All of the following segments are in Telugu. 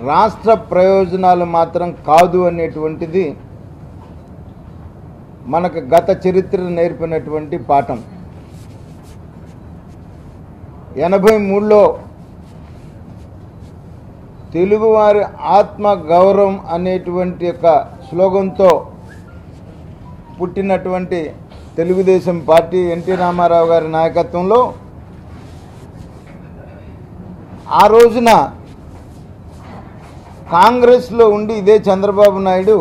రాష్ట్ర ప్రయోజనాలు మాత్రం కాదు అనేటువంటిది మనకు గత చరిత్ర నేర్పినటువంటి పాఠం ఎనభై మూడులో తెలుగువారి ఆత్మ గౌరవం అనేటువంటి యొక్క స్లోగన్తో పుట్టినటువంటి తెలుగుదేశం పార్టీ ఎన్టీ రామారావు గారి నాయకత్వంలో ఆ రోజున కాంగ్రెస్లో ఉండి ఇదే చంద్రబాబు నాయుడు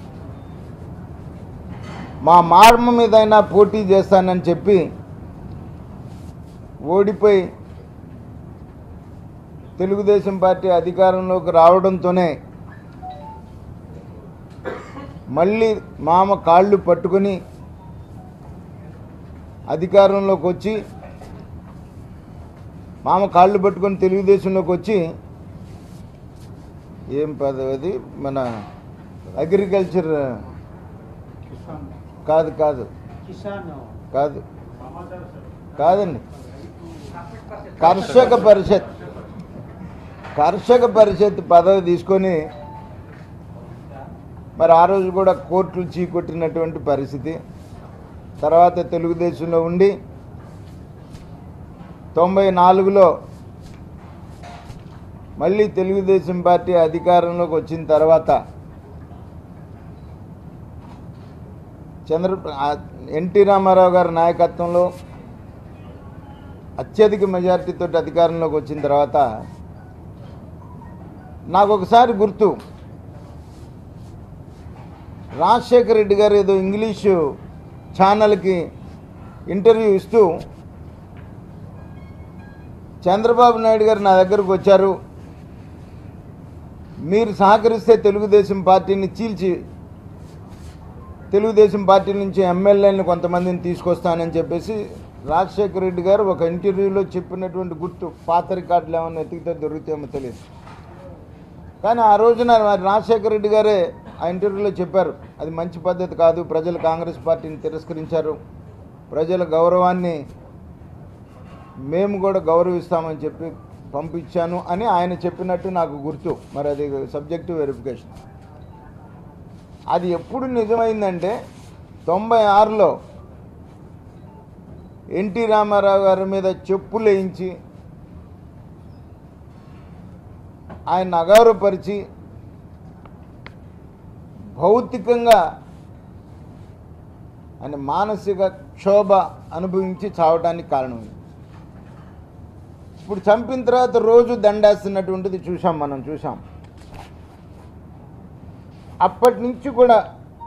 మా మార్మ మీదైనా పోటీ చేస్తానని చెప్పి ఓడిపోయి తెలుగుదేశం పార్టీ అధికారంలోకి రావడంతోనే మళ్ళీ మామ కాళ్ళు పట్టుకొని అధికారంలోకి వచ్చి మామ కాళ్ళు పట్టుకొని తెలుగుదేశంలోకి వచ్చి ఏం పదవి అది మన అగ్రికల్చర్ కాదు కాదు కిసాన్ కాదు కాదండి కర్షక పరిషత్ కర్షక పరిషత్ పదవి తీసుకొని మరి ఆ రోజు కూడా కోర్టులు చీకొట్టినటువంటి పరిస్థితి తర్వాత తెలుగుదేశంలో ఉండి తొంభై నాలుగులో మళ్ళీ తెలుగుదేశం పార్టీ అధికారంలోకి వచ్చిన తర్వాత చంద్ర ఆ ఎన్టీ రామారావు గారి నాయకత్వంలో అత్యధిక మెజారిటీతో అధికారంలోకి వచ్చిన తర్వాత నాకు ఒకసారి గుర్తు రాజశేఖర రెడ్డి గారు ఏదో ఇంగ్లీషు ఛానల్కి ఇంటర్వ్యూ ఇస్తూ చంద్రబాబు నాయుడు గారు నా దగ్గరకు వచ్చారు మీరు సహకరిస్తే తెలుగుదేశం పార్టీని చీల్చి తెలుగుదేశం పార్టీ నుంచి ఎమ్మెల్యేలను కొంతమందిని తీసుకొస్తానని చెప్పేసి రాజశేఖర రెడ్డి గారు ఒక ఇంటర్వ్యూలో చెప్పినటువంటి గుర్తు పాత రికార్డులు ఏమైనా ఎతికితే దొరుకుతాయేమో తెలియదు కానీ ఆ రోజున మరి రాజశేఖర రెడ్డి గారే ఆ ఇంటర్వ్యూలో చెప్పారు అది మంచి పద్ధతి కాదు ప్రజలు కాంగ్రెస్ పార్టీని తిరస్కరించారు ప్రజల గౌరవాన్ని మేము కూడా గౌరవిస్తామని చెప్పి పంపించాను అని ఆయన చెప్పినట్టు నాకు గుర్తు మరి అది సబ్జెక్టివ్ వెరిఫికేషన్ అది ఎప్పుడు నిజమైందంటే తొంభై ఆరులో ఎన్టీ రామారావు గారి మీద చెప్పులు వేయించి ఆయన అగౌరవపరిచి భౌతికంగా ఆయన మానసిక క్షోభ అనుభవించి చావడానికి కారణమైంది ఇప్పుడు చంపిన తర్వాత రోజు దండేస్తున్నటువంటిది చూసాం మనం చూసాం అప్పటి నుంచి కూడా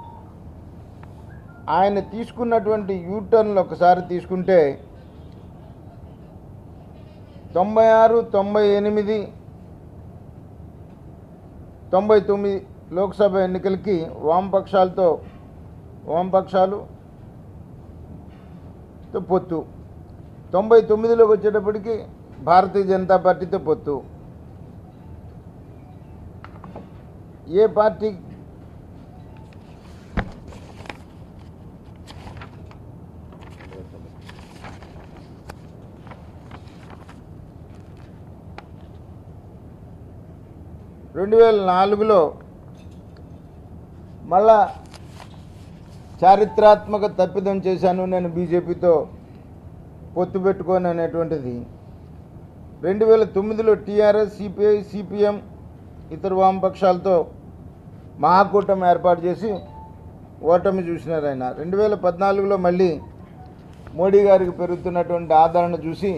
ఆయన తీసుకున్నటువంటి యూటర్న్లు ఒకసారి తీసుకుంటే తొంభై ఆరు తొంభై ఎనిమిది తొంభై తొమ్మిది లోక్సభ ఎన్నికలకి వామపక్షాలతో వామపక్షాలు తో పొత్తు తొంభై తొమ్మిదిలోకి వచ్చేటప్పటికి భారతీయ జనతా పార్టీతో పొత్తు ఏ పార్టీ రెండు వేల నాలుగులో మళ్ళా చారిత్రాత్మక తప్పిదం చేశాను నేను బీజేపీతో పొత్తు పెట్టుకోను అనేటువంటిది రెండు వేల తొమ్మిదిలో టీఆర్ఎస్ సిపిఐ సిపిఎం ఇతర వామపక్షాలతో మహాకూటమి ఏర్పాటు చేసి ఓటమి చూసినారు ఆయన రెండు వేల పద్నాలుగులో మళ్ళీ మోడీ గారికి పెరుగుతున్నటువంటి ఆదరణ చూసి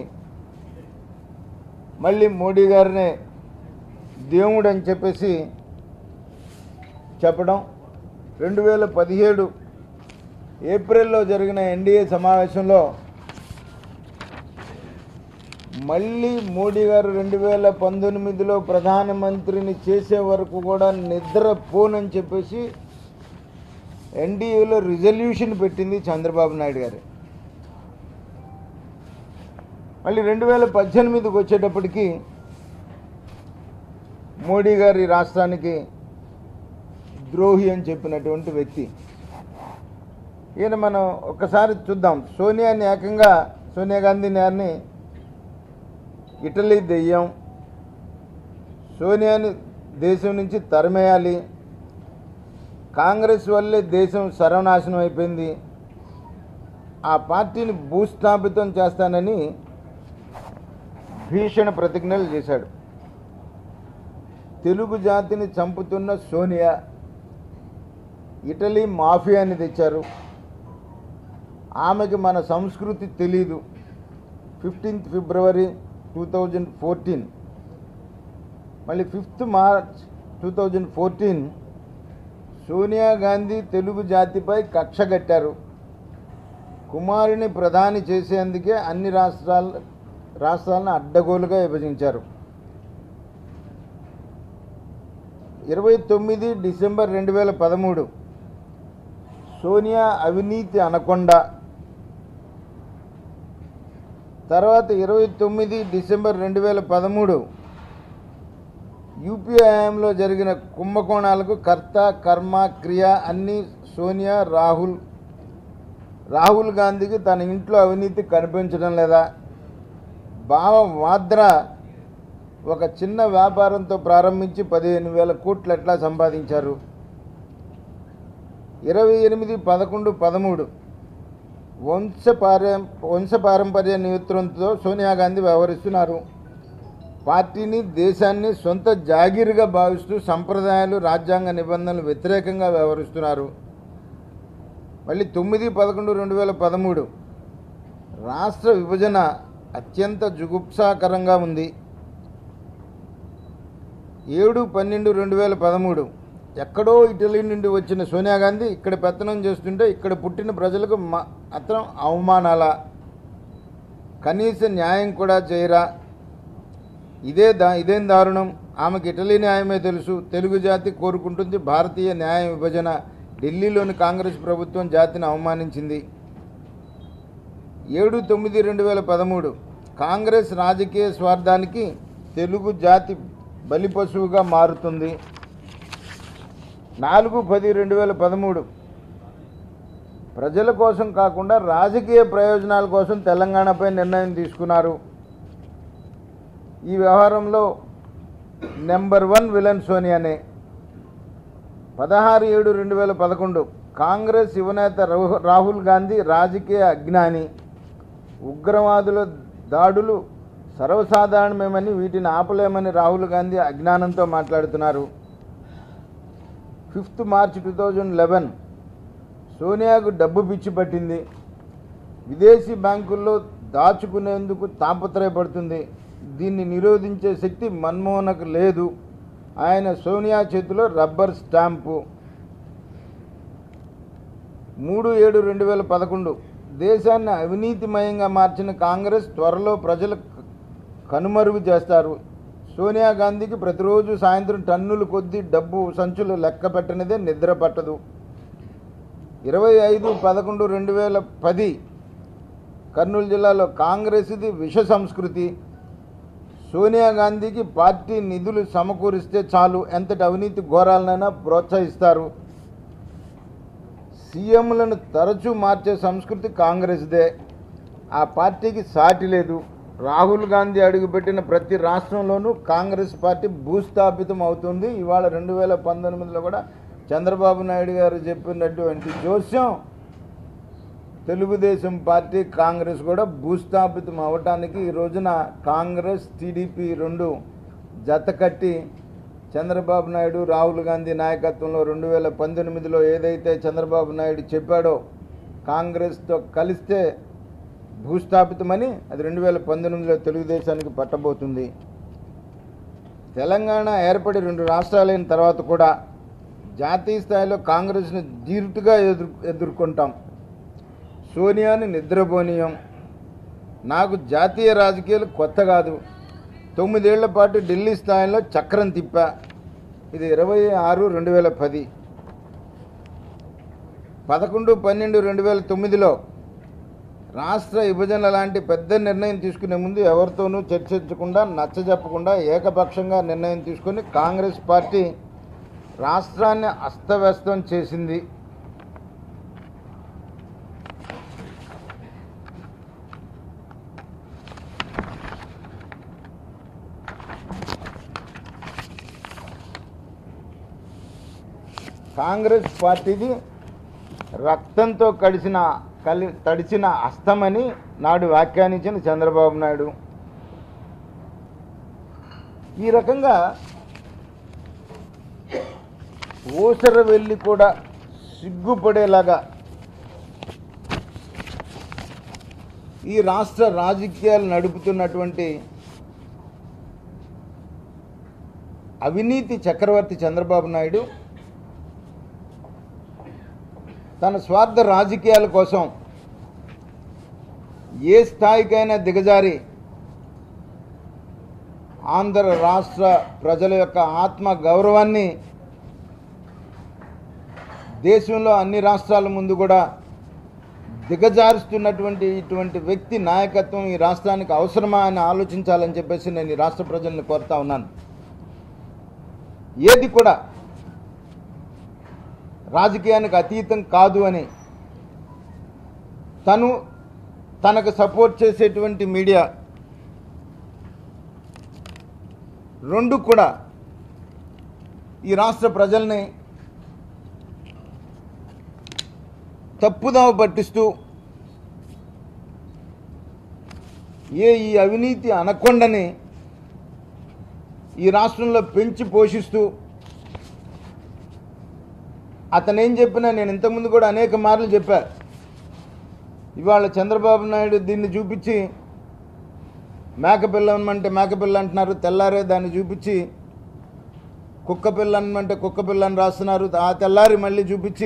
మళ్ళీ మోడీ గారినే దేవుడు అని చెప్పేసి చెప్పడం రెండు వేల పదిహేడు ఏప్రిల్లో జరిగిన ఎన్డీఏ సమావేశంలో మళ్ళీ మోడీ గారు రెండు వేల పంతొమ్మిదిలో ప్రధానమంత్రిని చేసే వరకు కూడా నిద్రపోనని చెప్పేసి ఎన్డీఏలో రిజల్యూషన్ పెట్టింది చంద్రబాబు నాయుడు గారు మళ్ళీ రెండు వేల పద్దెనిమిదికి వచ్చేటప్పటికి మోడీ గారి రాష్ట్రానికి ద్రోహి అని చెప్పినటువంటి వ్యక్తి ఈయన మనం ఒక్కసారి చూద్దాం సోనియాని ఏకంగా సోనియా గాంధీ గారిని ఇటలీ దెయ్యం సోనియాని దేశం నుంచి తరిమేయాలి కాంగ్రెస్ వల్లే దేశం సర్వనాశనం అయిపోయింది ఆ పార్టీని భూస్థాపితం చేస్తానని భీషణ ప్రతిజ్ఞలు చేశాడు తెలుగు జాతిని చంపుతున్న సోనియా ఇటలీ మాఫియాని తెచ్చారు ఆమెకి మన సంస్కృతి తెలీదు fifteenth February two thousand fourteen మళ్ళీ fifth March two thousand fourteen Sonia Gandhi Telugu జాతిపై కక్ష కట్టారు కుమారుని ప్రధాని చేసేందుకే అన్ని రాష్ట్రాల రాష్ట్రాలను అడ్డగోలుగా విభజించారు ఇరవై తొమ్మిది డిసెంబర్ రెండు వేల పదమూడు సోనియా అవినీతి అనకొండ తర్వాత ఇరవై తొమ్మిది డిసెంబర్ రెండు వేల పదమూడు యూపీఏ హయాంలో జరిగిన కుంభకోణాలకు కర్త కర్మ క్రియ అన్నీ సోనియా రాహుల్ రాహుల్ గాంధీకి తన ఇంట్లో అవినీతి కనిపించడం లేదా బావ వాద్రా ఒక చిన్న వ్యాపారంతో ప్రారంభించి పదిహేను వేల కోట్లు ఎట్లా సంపాదించారు ఇరవై ఎనిమిది పదకొండు పదమూడు వంశపార్య వంశపారంపర్య నేతృత్వంతో సోనియా గాంధీ వ్యవహరిస్తున్నారు పార్టీని దేశాన్ని సొంత జాగీరుగా భావిస్తూ సంప్రదాయాలు రాజ్యాంగ నిబంధనలు వ్యతిరేకంగా వ్యవహరిస్తున్నారు మళ్ళీ తొమ్మిది పదకొండు రెండు వేల పదమూడు రాష్ట్ర విభజన అత్యంత జుగుప్సాకరంగా ఉంది ఏడు పన్నెండు రెండు వేల పదమూడు ఎక్కడో ఇటలీ నుండి వచ్చిన సోనియా గాంధీ ఇక్కడ పెత్తనం చేస్తుంటే ఇక్కడ పుట్టిన ప్రజలకు మాత్రం అవమానాల కనీస న్యాయం కూడా చేయరా ఇదే దా ఇదేం దారుణం ఆమెకి ఇటలీ న్యాయమే తెలుసు తెలుగు జాతి కోరుకుంటుంది భారతీయ న్యాయ విభజన ఢిల్లీలోని కాంగ్రెస్ ప్రభుత్వం జాతిని అవమానించింది ఏడు తొమ్మిది రెండు వేల పదమూడు కాంగ్రెస్ రాజకీయ స్వార్థానికి తెలుగు జాతి బలిపశువుగా మారుతుంది నాలుగు పది రెండు వేల పదమూడు ప్రజల కోసం కాకుండా రాజకీయ ప్రయోజనాల కోసం తెలంగాణపై నిర్ణయం తీసుకున్నారు ఈ వ్యవహారంలో నెంబర్ వన్ విలన్ సోనియానే పదహారు ఏడు రెండు వేల పదకొండు కాంగ్రెస్ యువనేత రహు- రాహుల్ గాంధీ రాజకీయ అజ్ఞాని ఉగ్రవాదుల దాడులు సర్వసాధారణమేమని వీటిని ఆపలేమని రాహుల్ గాంధీ అజ్ఞానంతో మాట్లాడుతున్నారు fifth March two thousand eleven సోనియాకు డబ్బు పిచ్చి పట్టింది విదేశీ బ్యాంకుల్లో దాచుకునేందుకు తాపత్రయపడుతుంది దీన్ని నిరోధించే శక్తి మన్మోహన్కు లేదు ఆయన సోనియా చేతిలో రబ్బర్ స్టాంపు మూడు ఏడు రెండు వేల పదకొండు దేశాన్ని అవినీతిమయంగా మార్చిన కాంగ్రెస్ త్వరలో ప్రజలు కనుమరుగు చేస్తారు సోనియా గాంధీకి ప్రతిరోజు సాయంత్రం టన్నుల కొద్దీ డబ్బు సంచులు లెక్క పెట్టనిదే నిద్ర పట్టదు ఇరవై ఐదు పదకొండు రెండు వేల పది కర్నూలు జిల్లాలో కాంగ్రెస్ది విష సంస్కృతి సోనియా గాంధీకి పార్టీ నిధులు సమకూరిస్తే చాలు ఎంతటి అవినీతి ఘోరాలనైనా ప్రోత్సహిస్తారు సీఎంలను తరచూ మార్చే సంస్కృతి కాంగ్రెస్దే ఆ పార్టీకి సాటి లేదు రాహుల్ గాంధీ అడుగుపెట్టిన ప్రతి రాష్ట్రంలోనూ కాంగ్రెస్ పార్టీ భూస్థాపితం అవుతుంది ఇవాళ రెండు వేల పంతొమ్మిదిలో కూడా చంద్రబాబు నాయుడు గారు చెప్పినటువంటి జోస్యం తెలుగుదేశం పార్టీ కాంగ్రెస్ కూడా భూస్థాపితం అవటానికి ఈ రోజున కాంగ్రెస్ టీడీపీ రెండు జత కట్టి చంద్రబాబు నాయుడు రాహుల్ గాంధీ నాయకత్వంలో రెండు వేల పంతొమ్మిదిలో ఏదైతే చంద్రబాబు నాయుడు చెప్పాడో కాంగ్రెస్తో కలిస్తే భూస్థాపితమని అది రెండు వేల పంతొమ్మిదిలో తెలుగుదేశానికి పట్టబోతుంది తెలంగాణ ఏర్పడి రెండు రాష్ట్రాలైన తర్వాత కూడా జాతీయ స్థాయిలో కాంగ్రెస్ను ధీటుగా ఎదురు ఎదుర్కొంటాం సోనియాని నిద్రపోనీయం నాకు జాతీయ రాజకీయాలు కొత్త కాదు తొమ్మిదేళ్ల పాటు ఢిల్లీ స్థాయిలో చక్రం తిప్పా ఇది ఇరవై ఆరు రెండు వేల పది పదకొండు పన్నెండు రెండు వేల తొమ్మిదిలో రాష్ట్ర విభజన లాంటి పెద్ద నిర్ణయం తీసుకునే ముందు ఎవరితోనూ చర్చించకుండా నచ్చజెప్పకుండా ఏకపక్షంగా నిర్ణయం తీసుకొని కాంగ్రెస్ పార్టీ రాష్ట్రాన్ని అస్తవ్యస్తం చేసింది కాంగ్రెస్ పార్టీది రక్తంతో కడిసిన కలి తడిచిన అస్తమని నాడు వ్యాఖ్యానించిన చంద్రబాబు నాయుడు ఈ రకంగా ఊసర వెళ్ళి కూడా సిగ్గుపడేలాగా ఈ రాష్ట్ర రాజకీయాలు నడుపుతున్నటువంటి అవినీతి చక్రవర్తి చంద్రబాబు నాయుడు తన స్వార్థ రాజకీయాల కోసం ఏ స్థాయికైనా దిగజారి ఆంధ్ర రాష్ట్ర ప్రజల యొక్క ఆత్మ గౌరవాన్ని దేశంలో అన్ని రాష్ట్రాల ముందు కూడా దిగజారుస్తున్నటువంటి ఇటువంటి వ్యక్తి నాయకత్వం ఈ రాష్ట్రానికి అవసరమా అని ఆలోచించాలని చెప్పేసి నేను ఈ రాష్ట్ర ప్రజల్ని కోరుతా ఉన్నాను ఏది కూడా రాజకీయానికి అతీతం కాదు అని తను తనకు సపోర్ట్ చేసేటువంటి మీడియా రెండు కూడా ఈ రాష్ట్ర ప్రజల్ని తప్పుదావ పట్టిస్తూ ఏ ఈ అవినీతి అనకొండని ఈ రాష్ట్రంలో పెంచి పోషిస్తూ అతను ఏం చెప్పినా నేను ఇంతకుముందు కూడా అనేక మార్లు చెప్పా ఇవాళ చంద్రబాబు నాయుడు దీన్ని చూపించి మేకపిల్ల అనమంటే మేకపిల్ల అంటున్నారు తెల్లారే దాన్ని చూపించి కుక్క పిల్ల అనమంటే కుక్క పిల్ల అని రాస్తున్నారు ఆ తెల్లారి మళ్ళీ చూపించి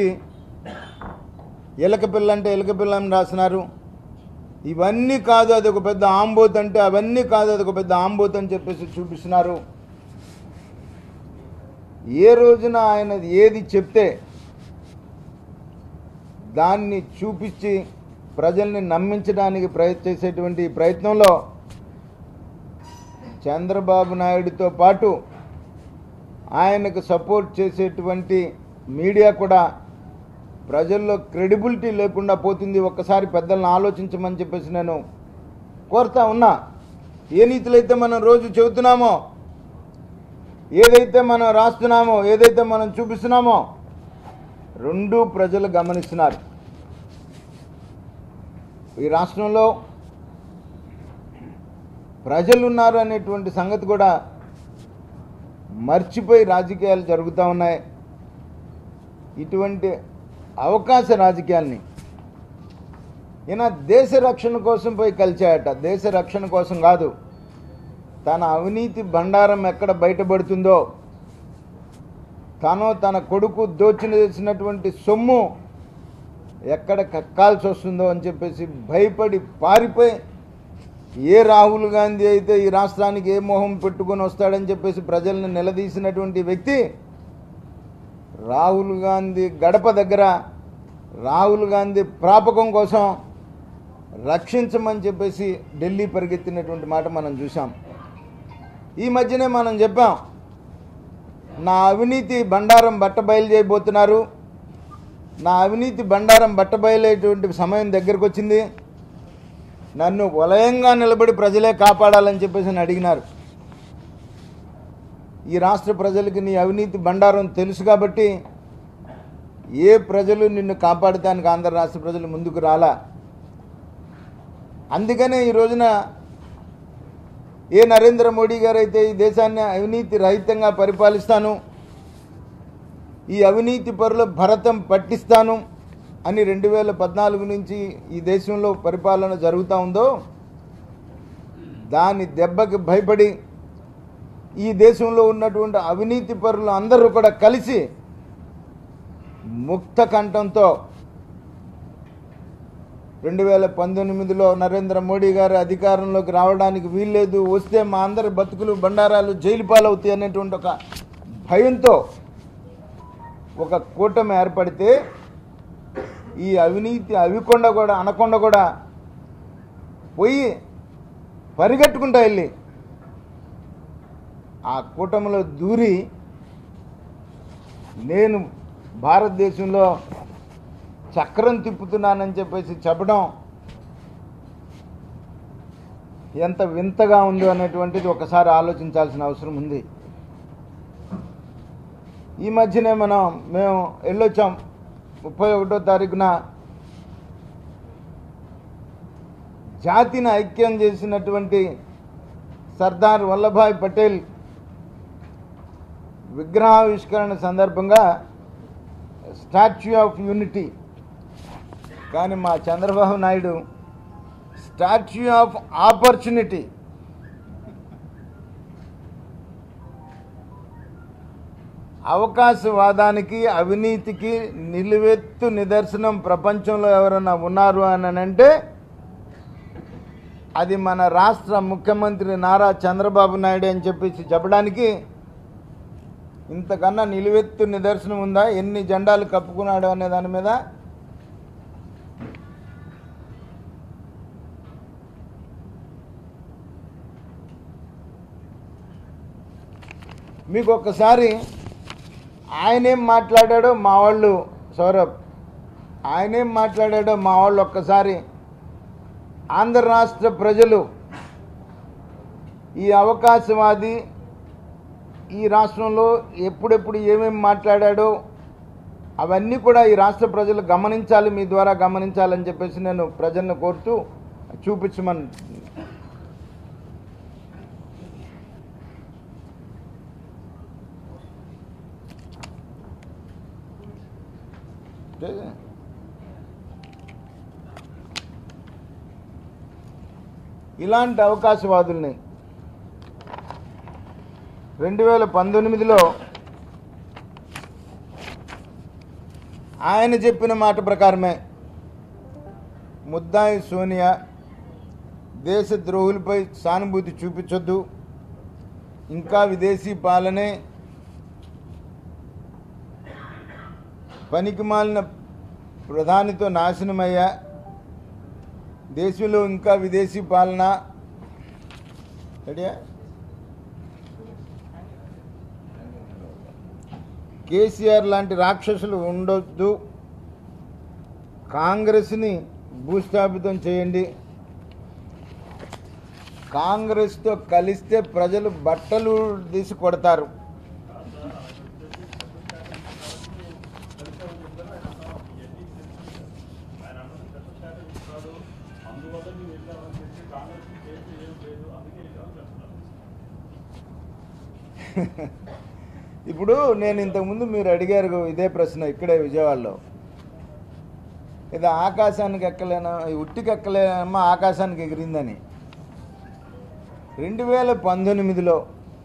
ఎలక పిల్ల అంటే ఎలక పిల్ల అని రాస్తున్నారు ఇవన్నీ కాదు అది ఒక పెద్ద ఆంబోత్ అంటే అవన్నీ కాదు అది ఒక పెద్ద ఆంబోత్ అని చెప్పేసి చూపిస్తున్నారు ఏ రోజున ఆయన ఏది చెప్తే దాన్ని చూపించి ప్రజల్ని నమ్మించడానికి ప్రయత్ చేసేటువంటి ఈ ప్రయత్నంలో చంద్రబాబు నాయుడుతో పాటు ఆయనకు సపోర్ట్ చేసేటువంటి మీడియా కూడా ప్రజల్లో క్రెడిబిలిటీ లేకుండా పోతుంది ఒక్కసారి పెద్దలను ఆలోచించమని చెప్పేసి నేను కోరుతా ఉన్నా ఏ నీతులైతే మనం రోజు చెబుతున్నామో ఏదైతే మనం రాస్తున్నామో ఏదైతే మనం చూపిస్తున్నామో రెండు ప్రజలు గమనిస్తున్నారు ఈ రాష్ట్రంలో ప్రజలు ఉన్నారు అనేటువంటి సంగతి కూడా మర్చిపోయి రాజకీయాలు జరుగుతూ ఉన్నాయి ఇటువంటి అవకాశ రాజకీయాల్ని ఈయన దేశ రక్షణ కోసం పోయి కలిచాయట దేశ రక్షణ కోసం కాదు తన అవినీతి బండారం ఎక్కడ బయటపడుతుందో తను తన కొడుకు దోచినటువంటి సొమ్ము ఎక్కడ కక్కాల్సి వస్తుందో అని చెప్పేసి భయపడి పారిపోయి ఏ రాహుల్ గాంధీ అయితే ఈ రాష్ట్రానికి ఏ మోహం పెట్టుకొని వస్తాడని చెప్పేసి ప్రజల్ని నిలదీసినటువంటి వ్యక్తి రాహుల్ గాంధీ గడప దగ్గర రాహుల్ గాంధీ ప్రాపకం కోసం రక్షించమని చెప్పేసి ఢిల్లీ పరిగెత్తినటువంటి మాట మనం చూసాం ఈ మధ్యనే మనం చెప్పాం నా అవినీతి బండారం బట్ట బయలు చేయబోతున్నారు నా అవినీతి బండారం బట్ట బయలేటువంటి సమయం దగ్గరకు వచ్చింది నన్ను వలయంగా నిలబడి ప్రజలే కాపాడాలని చెప్పేసి అని అడిగినారు ఈ రాష్ట్ర ప్రజలకి నీ అవినీతి బండారం తెలుసు కాబట్టి ఏ ప్రజలు నిన్ను కాపాడటానికి ఆంధ్ర రాష్ట్ర ప్రజలు ముందుకు రాలా అందుకనే ఈ రోజున ఏ నరేంద్ర మోడీ గారు అయితే ఈ దేశాన్ని అవినీతి రహితంగా పరిపాలిస్తాను ఈ అవినీతి పరుల భరతం పట్టిస్తాను అని రెండు వేల పద్నాలుగు నుంచి ఈ దేశంలో పరిపాలన జరుగుతూ ఉందో దాని దెబ్బకి భయపడి ఈ దేశంలో ఉన్నటువంటి అవినీతి పరులు అందరూ కూడా కలిసి ముక్త కంఠంతో రెండు వేల పంతొమ్మిదిలో నరేంద్ర మోడీ గారు అధికారంలోకి రావడానికి వీల్లేదు వస్తే మా అందరి బతుకులు బండారాలు జైలు పాలవుతాయి అనేటువంటి ఒక భయంతో ఒక కూటమి ఏర్పడితే ఈ అవినీతి అవికొండ కూడా అనకొండ కూడా పోయి పరిగెట్టుకుంటా వెళ్ళి ఆ కూటమిలో దూరి నేను భారతదేశంలో చక్రం తిప్పుతున్నానని చెప్పేసి చెప్పడం ఎంత వింతగా ఉందో అనేటువంటిది ఒకసారి ఆలోచించాల్సిన అవసరం ఉంది ఈ మధ్యనే మనం మేము వెళ్ళొచ్చాం ముప్పై ఒకటో తారీఖున జాతిని ఐక్యం చేసినటువంటి సర్దార్ వల్లభాయ్ పటేల్ విగ్రహావిష్కరణ సందర్భంగా స్టాచ్యూ ఆఫ్ యూనిటీ కానీ మా Chandrababu Naidu statue of opportunity అవకాశవాదానికి అవినీతికి నిలువెత్తు నిదర్శనం ప్రపంచంలో ఎవరైనా ఉన్నారు అని అంటే అది మన రాష్ట్ర ముఖ్యమంత్రి నారా చంద్రబాబు నాయుడు అని చెప్పేసి చెప్పడానికి ఇంతకన్నా నిలువెత్తు నిదర్శనం ఉందా ఎన్ని జెండాలు కప్పుకున్నాడు అనే దాని మీద మీకు ఒక్కసారి ఆయనేం మాట్లాడాడో మా వాళ్ళు సౌరభ్ ఆయనేం మాట్లాడాడో మా వాళ్ళు ఒక్కసారి ఆంధ్ర రాష్ట్ర ప్రజలు ఈ అవకాశవాది ఈ రాష్ట్రంలో ఎప్పుడెప్పుడు ఏమేమి మాట్లాడాడో అవన్నీ కూడా ఈ రాష్ట్ర ప్రజలు గమనించాలి మీ ద్వారా గమనించాలని చెప్పేసి నేను ప్రజలను కోరుతూ చూపించమని ఇలాంటి అవకాశవాదుల్ని రెండు వేల పంతొమ్మిదిలో ఆయన చెప్పిన మాట ప్రకారమే ముద్దాయి సోనియా దేశ ద్రోహులపై సానుభూతి చూపించొద్దు ఇంకా విదేశీ పాలనే పనికిమాలిన ప్రధానితో నాశనమయ్యా దేశంలో ఇంకా విదేశీ పాలన రెడీయా కేసీఆర్ లాంటి రాక్షసులు ఉండొద్దు కాంగ్రెస్ని భూస్థాపితం చేయండి కాంగ్రెస్తో కలిస్తే ప్రజలు బట్టలు తీసి కొడతారు ఇప్పుడు నేను ఇంతకుముందు మీరు అడిగారు ఇదే ప్రశ్న ఇక్కడే విజయవాడలో ఇది ఆకాశానికి ఎక్కలేనా ఉట్టికి ఎక్కలేనమ్మా ఆకాశానికి ఎగిరిందని రెండు వేల పంతొమ్మిదిలో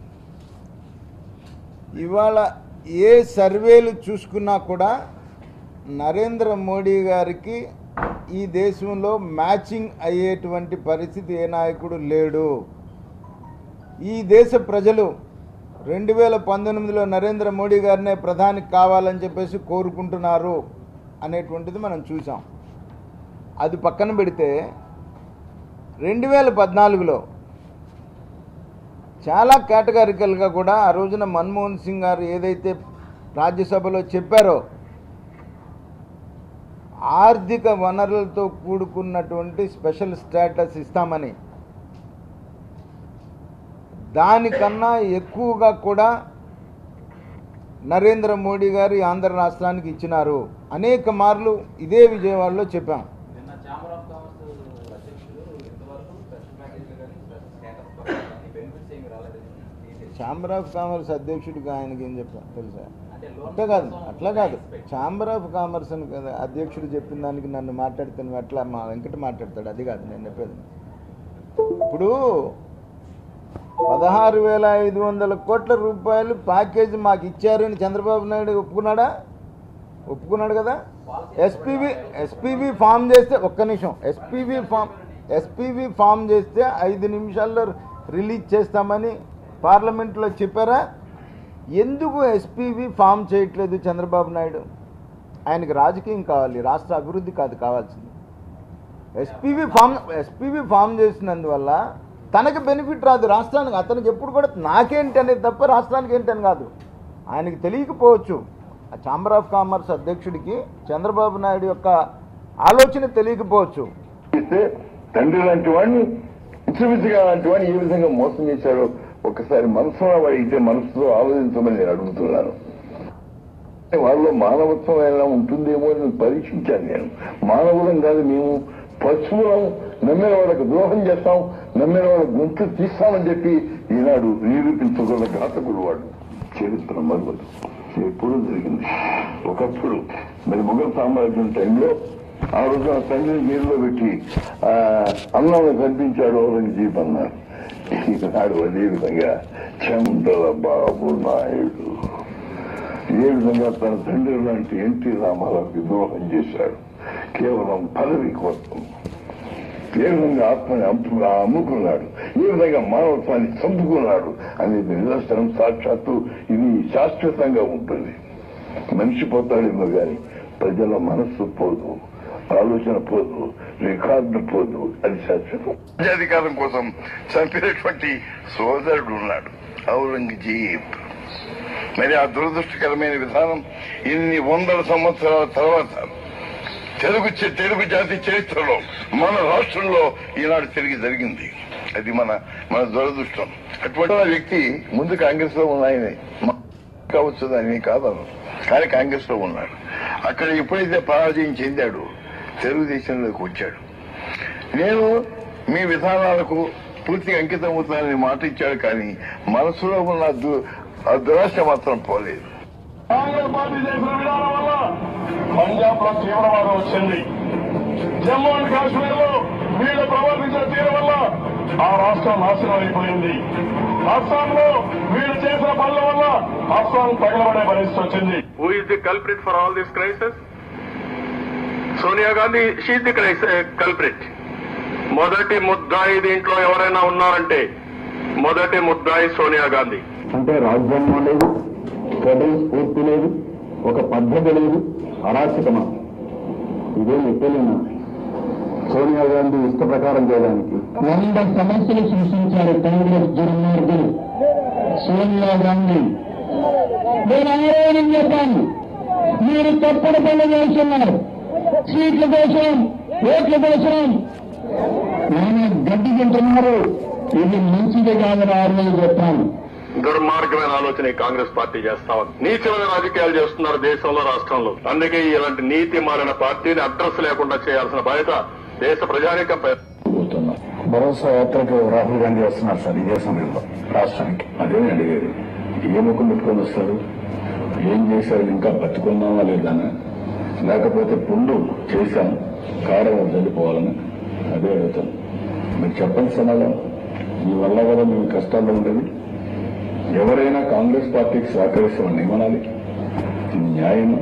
ఇవాళ ఏ సర్వేలు చూసుకున్నా కూడా నరేంద్ర మోడీ గారికి ఈ దేశంలో మ్యాచింగ్ అయ్యేటువంటి పరిస్థితి ఏ నాయకుడు లేడు ఈ దేశ ప్రజలు రెండు వేల పంతొమ్మిదిలో నరేంద్ర మోడీ గారినే ప్రధాని కావాలని చెప్పేసి కోరుకుంటున్నారు అనేటువంటిది మనం చూసాం అది పక్కన పెడితే రెండు వేల పద్నాలుగులో చాలా కేటగారికల్గా కూడా ఆ రోజున మన్మోహన్ సింగ్ గారు ఏదైతే రాజ్యసభలో చెప్పారో ఆర్థిక వనరులతో కూడుకున్నటువంటి స్పెషల్ స్టేటస్ ఇస్తామని దానికన్నా ఎక్కువగా కూడా నరేంద్ర మోడీ గారు ఈ ఆంధ్ర రాష్ట్రానికి ఇచ్చినారు అనేక మార్లు ఇదే విజయవాడలో చెప్పాం నిన్న ఛాంబర్ ఆఫ్ కామర్స్ అధ్యక్షుడు ఇంతవరకు స్పెషల్ ప్యాకేజీలు కానీ స్పెషల్ స్టేటస్ పరంగా కానీ బెనిఫిట్స్ ఏమి రాలేదని డీటెయిల్స్. ఛాంబర్ ఆఫ్ కామర్స్ అధ్యక్షుడికి ఆయనకి ఏం చెప్పాం తెలుసా అంటే లోన్ అట్లా కాదు కోసం అట్లా కాదు expect. ఛాంబర్ ఆఫ్ కామర్స్ అని కదా అధ్యక్షుడు చెప్పిన దానికి నన్ను మాట్లాడితే నువ్వు ఎట్లా మా వెంకట మాట్లాడతాడు అది కాదు నేను చెప్పేది ఇప్పుడు పదహారు వేల ఐదు వందల కోట్ల రూపాయలు ప్యాకేజీ మాకు ఇచ్చారు అని చంద్రబాబు నాయుడు ఒప్పుకున్నాడా ఒప్పుకున్నాడు కదా ఎస్పీవి ఎస్పీవి ఫామ్ చేస్తే ఒక్క నిమిషం ఎస్పీవి ఫామ్ ఎస్పీవి ఫామ్ చేస్తే ఐదు నిమిషాల్లో రిలీజ్ చేస్తామని పార్లమెంట్లో చెప్పారా ఎందుకు ఎస్పీవి ఫామ్ చేయట్లేదు చంద్రబాబు నాయుడు ఆయనకి రాజకీయం కావాలి రాష్ట్ర అభివృద్ధి కాదు కావాల్సింది ఎస్పీవి ఫామ్ ఎస్పీవి ఫామ్ చేసినందువల్ల తనకి బెనిఫిట్ రాదు రాష్ట్రానికి అతనికి ఎప్పుడు కూడా నాకేంటి అనేది తప్ప రాష్ట్రానికి ఏంటని కాదు ఆయనకి తెలియకపోవచ్చు ఆ ఛాంబర్ ఆఫ్ కామర్స్ అధ్యక్షుడికి చంద్రబాబు నాయుడు యొక్క ఆలోచన తెలియకపోవచ్చు ఇస్తే తండ్రి లాంటి వాడిని పిచ్చిపిచ్చిగా లాంటి వాడిని ఏ విధంగా మోసం చేశారో ఒకసారి మనసులో వాడితే మనసుతో ఆలోచించమని నేను అడుగుతున్నాను వాళ్ళలో మానవత్వం ఎలా ఉంటుందేమో అని పరీక్షించాను నేను మానవులం కాదు మేము పశువులం నమ్మిన వాళ్ళకి ద్రోహం చేస్తాం నమ్మిన వాళ్ళ గొంతు తీస్తామని చెప్పి ఈనాడు నిరూపించుకున్న ఘాతకుడు వాడు చరిత్ర మరొకటి ఎప్పుడూ జరిగింది ఒకప్పుడు మరి మొఘల్ సామ్రాజ్యం టైంలో ఆ రోజు ఆ తండ్రిని జైల్లో పెట్టి ఆ అన్నం కనిపించాడు ఔరంగజీబ్ అన్నారు ఈనాడు అదే విధంగా చంద్ర బాబు నాయుడు ఏ విధంగా తన తండ్రి లాంటి ఎన్టీ రామారావుకి ద్రోహం చేశాడు కేవలం పదవి కోసం ఏ విధంగా ఆత్మని అమ్ము- అమ్ముకున్నాడు ఏ విధంగా మానవత్వాన్ని చంపుకున్నాడు అనేది నిదర్శనం సాక్షాత్తు ఇది శాశ్వతంగా ఉంటుంది మనిషి పోతాడేమో గాని ప్రజల మనస్సు పోదు ఆలోచన పోదు రికార్డు పోదు అది శాశ్వతం రాజ్యాధికారం కోసం చంపినటువంటి సోదరుడు ఉన్నాడు ఔరంగజీబ్ మరి ఆ దురదృష్టకరమైన విధానం ఇన్ని వందల సంవత్సరాల తర్వాత తెలుగు చ- తెలుగు జాతి చరిత్రలో మన రాష్ట్రంలో ఈనాడు తిరిగి జరిగింది అది మన మన దురదృష్టం అటువంటి వ్యక్తి ముందు కాంగ్రెస్ లో ఉన్న ఆయనే మా- కావచ్చు దాని కాదను కానీ కాంగ్రెస్ లో ఉన్నాడు అక్కడ ఎప్పుడైతే పరాజయం చెందాడు తెలుగుదేశంలోకి వచ్చాడు నేను మీ విధానాలకు పూర్తిగా అంకితం అవుతానని మాట ఇచ్చాడు కానీ మనసులో ఉన్న దు- ఆ దురాశ మాత్రం పోలేదు కాంగ్రెస్ పార్టీ చేసిన విధానం వల్ల పంజాబ్ లో తీవ్రవాదం వచ్చింది జమ్మూ అండ్ కాశ్మీర్ లో వీళ్ళు ప్రవర్తించిన తీరు వల్ల ఆ రాష్ట్రం నాశనం అయిపోయింది అస్సాంలో వీళ్ళు చేసిన పనుల వల్ల అస్సాం తగలబడే పరిస్థితి వచ్చింది Who is the culprit for all this crisis? Sonia Gandhi she's the culprit మొదటి ముద్దాయి దీంట్లో ఎవరైనా ఉన్నారంటే మొదటి ముద్దాయి సోనియా గాంధీ అంటే రాజ్యాంగం లేదు ఫెడరల్ స్ఫూర్తి లేదు ఒక పద్ధతి లేదు అరాచకమా ఇదేం ఎక్కలేనా సోనియా గాంధీ ఇష్ట ప్రకారం చేయడానికి వంద సమస్యలు సృష్టించారు కాంగ్రెస్ దుర్మార్గులు సోనియా గాంధీ నేను ఆరోగ్యం చెప్పాను మీరు తప్పుడు పనులు చేస్తున్నారు సీట్ల కోసం ఓట్ల కోసం నేను గడ్డి తింటున్నారు ఇది మంచిది కాదని ఆ రోజు చెప్పాను దుర్మార్గమైన ఆలోచన ఈ కాంగ్రెస్ పార్టీ చేస్తా ఉంది నీచమైన రాజకీయాలు చేస్తున్నారు దేశంలో రాష్ట్రంలో అందుకే ఇలాంటి నీతి మారిన పార్టీని అడ్రస్ లేకుండా చేయాల్సిన బాధ్యత దేశ ప్రజానికంపై పోతున్నాం భరోసా యాత్రకు రాహుల్ గాంధీ వస్తున్నారు సార్ ఇదే సమయంలో రాష్ట్రానికి అదే అడిగేది ఏ ముఖం పెట్టుకొని వస్తారు ఏం చేశారు ఇంకా బతుకున్నామా లేదని లేకపోతే పుండు చేశాం కారం వదిలిపోవాలని అదే అడుగుతాను మీరు చెప్పండి సమాధానం మీ వల్ల కూడా మేము కష్టాల్లో ఉండేది ఎవరైనా కాంగ్రెస్ పార్టీకి సహకరిస్తామని ఏమనాలి ఇది న్యాయమా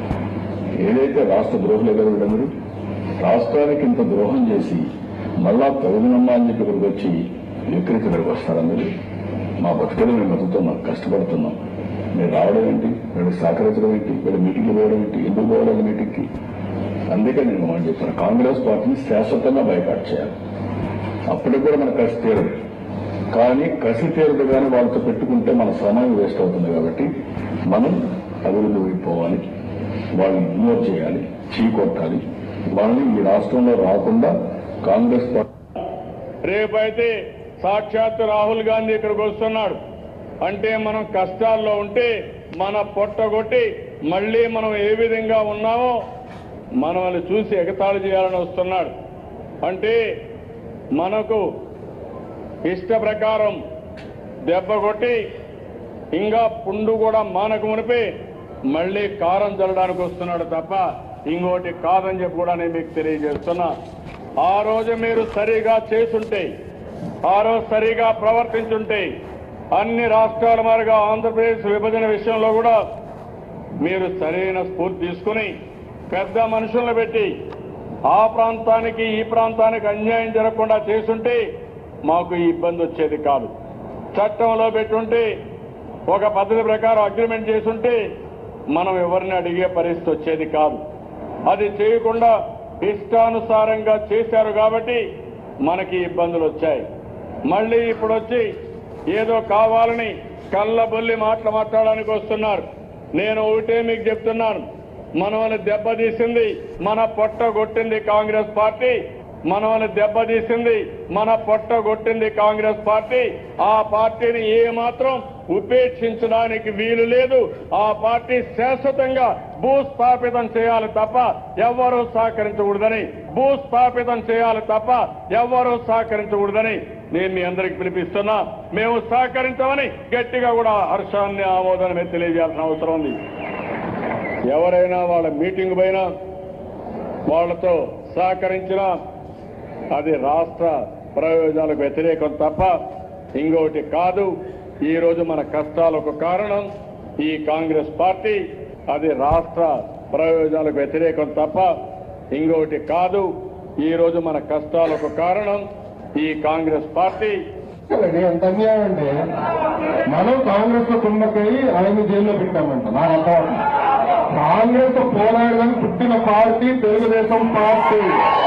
ఏదైతే రాష్ట్ర ద్రోహులు ఎగరవిడ మీరు రాష్ట్రానికి ఇంత ద్రోహం చేసి మళ్ళా తగుదనమ్మా అని చెప్పి ఇక్కడికి వచ్చి విక్రీతి ఇక్కడికి వస్తారా మీరు మా బతుకలు మేము బతుకుతున్నాం కష్టపడుతున్నాం మీరు రావడం ఏంటి వీళ్ళు సహకరించడం ఏంటి వీళ్ళు మీటింగ్లు పోవడం ఏంటి ఎందుకు పోవడం మీటింగ్కి అందుకే నేను మాట చెప్తాను కాంగ్రెస్ పార్టీని శాశ్వతంగా బైకాట్ చేయాలి అప్పటికి కూడా మన కసి తీరదు కానీ కసి తీరదు కానీ వాళ్ళతో పెట్టుకుంటే మన సమయం వేస్ట్ అవుతుంది కాబట్టి మనం అభివృద్ధి వైపోవాలి వాళ్ళని ఇగ్నోర్ చేయాలి చీకొట్టాలి వాళ్ళని ఈ రాష్ట్రంలో రాకుండా కాంగ్రెస్ పార్టీ రేపైతే సాక్షాత్ రాహుల్ గాంధీ ఇక్కడికి వస్తున్నాడు అంటే మనం కష్టాల్లో ఉంటే మన పొట్టగొట్టి మళ్ళీ మనం ఏ విధంగా ఉన్నామో మనల్ని చూసి ఎగతాళి చేయాలని వస్తున్నాడు అంటే మనకు ఇష్ట ప్రకారం దెబ్బ కొట్టి ఇంకా పుండు కూడా మానక మునిపి మళ్ళీ కారం చల్లడానికి వస్తున్నాడు తప్ప ఇంకోటి కాదని చెప్పి కూడా నేను మీకు తెలియజేస్తున్నా ఆ రోజు మీరు సరిగా చేసుంటే ఆ రోజు సరిగా ప్రవర్తించుంటే అన్ని రాష్ట్రాల మారుగా ఆంధ్రప్రదేశ్ విభజన విషయంలో కూడా మీరు సరైన స్ఫూర్తి తీసుకుని పెద్ద మనుషులను పెట్టి ఆ ప్రాంతానికి ఈ ప్రాంతానికి అన్యాయం జరగకుండా చేసుంటే మాకు ఈ ఇబ్బంది వచ్చేది కాదు చట్టంలో పెట్టుంటే ఒక పద్ధతి ప్రకారం అగ్రిమెంట్ చేసుంటే మనం ఎవరిని అడిగే పరిస్థితి వచ్చేది కాదు అది చేయకుండా ఇష్టానుసారంగా చేశారు కాబట్టి మనకి ఇబ్బందులు వచ్చాయి మళ్ళీ ఇప్పుడు వచ్చి ఏదో కావాలని కళ్ళబొల్లి మాటలు మాట్లాడడానికి వస్తున్నారు నేను ఒకటే మీకు చెప్తున్నాను మనల్ని దెబ్బతీసింది మన పొట్ట కొట్టింది కాంగ్రెస్ పార్టీ మనల్ని దెబ్బతీసింది మన పొట్ట కొట్టింది కాంగ్రెస్ పార్టీ ఆ పార్టీని ఏ మాత్రం ఉపేక్షించడానికి వీలు లేదు ఆ పార్టీ శాశ్వతంగా భూస్థాపితం చేయాలి తప్ప ఎవ్వరూ సహకరించకూడదని భూస్థాపితం చేయాలి తప్ప ఎవ్వరూ సహకరించకూడదని నేను మీ అందరికి పిలిపిస్తున్నా మేము సహకరించమని గట్టిగా కూడా హర్షాన్ని ఆమోదాన్ని తెలియజేయాల్సిన అవసరం ఉంది ఎవరైనా వాళ్ళ మీటింగ్ పైన వాళ్లతో సహకరించినా అది రాష్ట్ర ప్రయోజనాలకు వ్యతిరేకం తప్ప ఇంకొకటి కాదు ఈ రోజు మన కష్టాలకు కారణం ఈ కాంగ్రెస్ పార్టీ అది రాష్ట్ర ప్రయోజనాలకు వ్యతిరేకం తప్ప ఇంకొకటి కాదు ఈ రోజు మన కష్టాలకు కారణం ఈ కాంగ్రెస్ పార్టీ అది ఎంత అన్యాయం అంటే మనం కాంగ్రెస్ లో కుమ్మకై ఆయన జైల్లో పెట్టామంట నాకు అర్థం కాంగ్రెస్ తో పోరాడడానికి పుట్టిన పార్టీ తెలుగుదేశం పార్టీ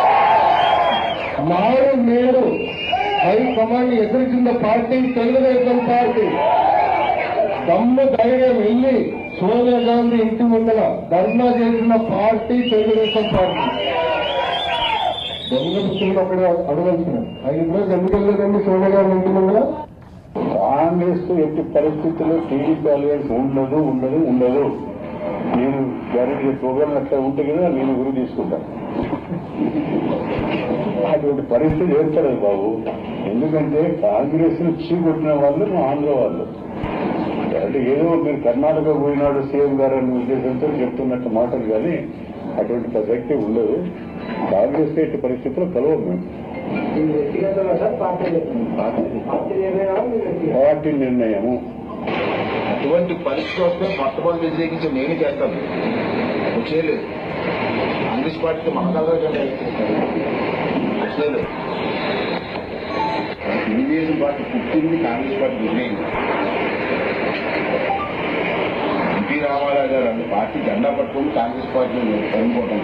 నాడు నేడు హైకమాండ్ ఎదిరించిన పార్టీ తెలుగుదేశం పార్టీ దమ్ము ధైర్యం వెళ్ళి సోనియా గాంధీ ఇంటి ముందర ధర్నా చేసిన పార్టీ తెలుగుదేశం పార్టీ దొంగ పుస్తకం అక్కడ అడగాల్సిన ఐదు రోజులు ఎందుకు వెళ్ళలేదండి సోనియా గాంధీ ఇంటి ముందర కాంగ్రెస్ తో ఎట్టి పరిస్థితుల్లో టీడీపీ అలయన్స్ ఉండదు ఉండదు ఉండదు నేను గ్యారెంటీ ప్రోగ్రామ్ అట్లా ఉంటే కదా నేను గురి తీసుకుంటాను అటువంటి పరిస్థితి ఏర్పడదు బాబు ఎందుకంటే కాంగ్రెస్ ను చీకొట్టిన వాళ్ళు మా ఆంధ్ర వాళ్ళు అంటే ఏదో మీరు కర్ణాటక పోయినాడు సీఎం గారు అనే ఉద్దేశంతో చెప్తున్నట్టు మాటలు కానీ అటువంటి ప్రసక్తి ఉండదు కాంగ్రెస్ ఎట్టి పరిస్థితుల్లో కలవదు మేము పార్టీ నిర్ణయము అటువంటి పరిస్థితి వస్తే మొట్టమొదటి వ్యతిరేకించి నేను చేస్తాను నువ్వు చేయలేదు కాంగ్రెస్ పార్టీకి మన కలగలేదు తెలుగుదేశం పార్టీ పుట్టింది కాంగ్రెస్ పార్టీ నిర్ణయం ఎన్టీ రామారావు గారు అన్న పార్టీ జెండా పట్టుకుని కాంగ్రెస్ పార్టీలో చనిపోవడం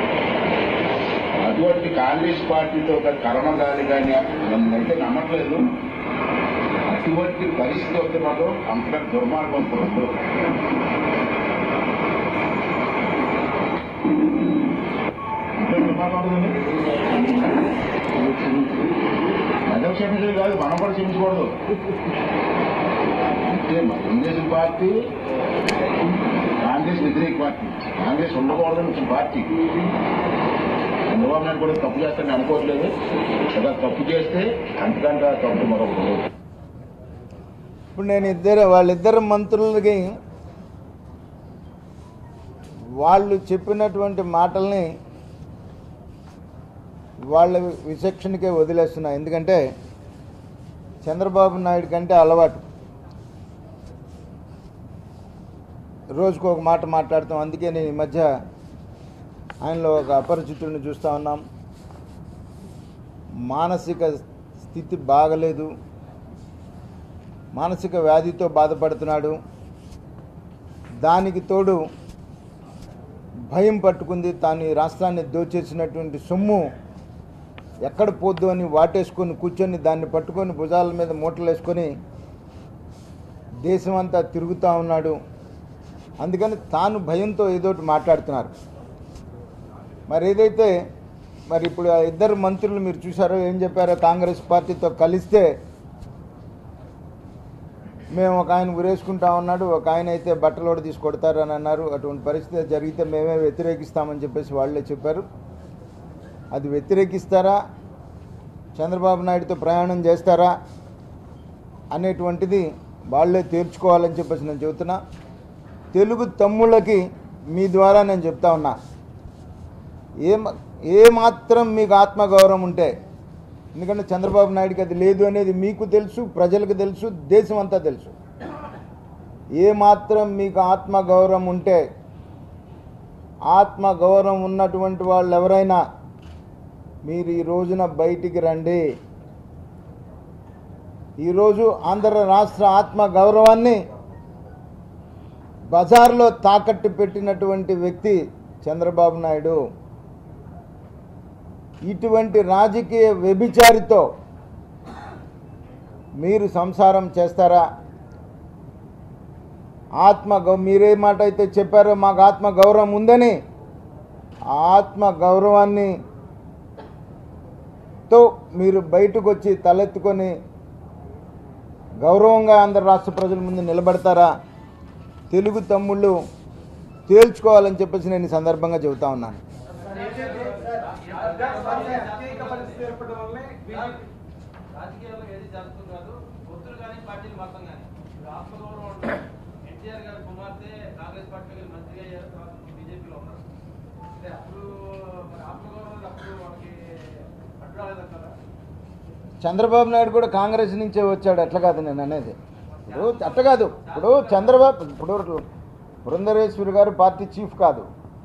అటువంటి కాంగ్రెస్ పార్టీతో ఒక కర్మగాలి కానీ నన్నైతే నమ్మట్లేదు అటువంటి పరిస్థితి వస్తే మాత్రం అంతగా దుర్మార్గం ఇప్పుడు అదే క్షమించదు కాదు మనం కూడా క్షమించకూడదు అంటే మా తెలుగుదేశం పార్టీ కాంగ్రెస్ వ్యతిరేక పార్టీ కాంగ్రెస్ ఉండకూడదని వచ్చిన పార్టీ చంద్రబాబు నాయుడు కూడా తప్పు చేస్తానని అనుకోవట్లేదు కదా తప్పు చేస్తే అంతకంటే తప్పు మరొకటి లేదు. ఇప్పుడు నేను ఇద్దరు వాళ్ళిద్దరు మంత్రులకి వాళ్ళు చెప్పినటువంటి మాటల్ని వాళ్ళ విచక్షణకే వదిలేస్తున్నా ఎందుకంటే చంద్రబాబు నాయుడు కంటే అలవాటు రోజుకు ఒక మాట మాట్లాడతాం అందుకే నేను ఈ మధ్య ఆయనలో ఒక అపరిచితుడిని చూస్తూ ఉన్నాం మానసిక స్థితి బాగలేదు మానసిక వ్యాధితో బాధపడుతున్నాడు దానికి తోడు భయం పట్టుకుంది తాను ఈ రాష్ట్రాన్ని దోచేసినటువంటి సొమ్ము ఎక్కడ పోద్దు అని వాటేసుకొని కూర్చొని దాన్ని పట్టుకొని భుజాల మీద మూటలు వేసుకొని దేశమంతా తిరుగుతూ ఉన్నాడు అందుకని తాను భయంతో ఏదోటి మాట్లాడుతున్నారు మరి ఏదైతే మరి ఇప్పుడు ఆ ఇద్దరు మంత్రులు మీరు చూసారో ఏం చెప్పారో కాంగ్రెస్ పార్టీతో కలిస్తే మేము ఒక ఆయన ఉరేసుకుంటా ఉన్నాడు ఒక ఆయన అయితే బట్టలోడు తీసి కొడతారని అన్నారు అటువంటి పరిస్థితి జరిగితే మేమే వ్యతిరేకిస్తామని చెప్పేసి వాళ్ళే చెప్పారు అది వ్యతిరేకిస్తారా చంద్రబాబు నాయుడుతో ప్రయాణం చేస్తారా అనేటువంటిది వాళ్ళే తేల్చుకోవాలని చెప్పేసి నేను చెబుతున్నా తెలుగు తమ్ముళ్ళకి మీ ద్వారా నేను చెప్తా ఉన్నా ఏ ఏ మాత్రం మీకు ఆత్మగౌరవం ఉంటే ఎందుకంటే చంద్రబాబు నాయుడుకి అది లేదు అనేది మీకు తెలుసు ప్రజలకు తెలుసు దేశం అంతా తెలుసు ఏ మాత్రం మీకు ఆత్మగౌరవం ఉంటే ఆత్మగౌరవం ఉన్నటువంటి వాళ్ళు ఎవరైనా మీరు ఈ రోజున బయటికి రండి ఈరోజు ఆంధ్ర రాష్ట్ర ఆత్మ గౌరవాన్ని బజార్లో తాకట్టు పెట్టినటువంటి వ్యక్తి చంద్రబాబు నాయుడు ఇటువంటి రాజకీయ వ్యభిచారితో మీరు సంసారం చేస్తారా ఆత్మ గౌ మీరే మాట అయితే చెప్పారో మాకు ఆత్మ గౌరవం ఉందని ఆ ఆత్మ గౌరవాన్ని తో మీరు బయటకు వచ్చి తలెత్తుకొని గౌరవంగా ఆంధ్ర రాష్ట్ర ప్రజల ముందు నిలబడతారా తెలుగు తమ్ముళ్ళు తేల్చుకోవాలని చెప్పేసి నేను ఈ సందర్భంగా చెబుతా ఉన్నాను ప్రత్యేక పరిస్థితి ఏర్పడడం వల్లే బీజేపీ రాజకీయాల్లో ఏది జరుగుతుంది కాదు పొత్తులు కానీ పార్టీలు మొత్తం కానీ ఇప్పుడు ఆత్మగౌరవం ఉంటుంది ఎన్టీఆర్ గారి కుమార్తె కాంగ్రెస్ పార్టీలో మంత్రిగా అయ్యారు తర్వాత బీజేపీలో ఉన్నారు అంటే అప్పుడు మరి ఆత్మగౌరవం అనేది అప్పుడు వాళ్ళకి అడ్డు రాలేదంటారా చంద్రబాబు నాయుడు కూడా కాంగ్రెస్ నుంచే వచ్చాడు అట్లా కాదు నేను అనేది ఇప్పుడు అట్లా కాదు ఇప్పుడు చంద్రబాబు ఇప్పుడు పురంధరేశ్వరి గారు పార్టీ చీఫ్ కాదు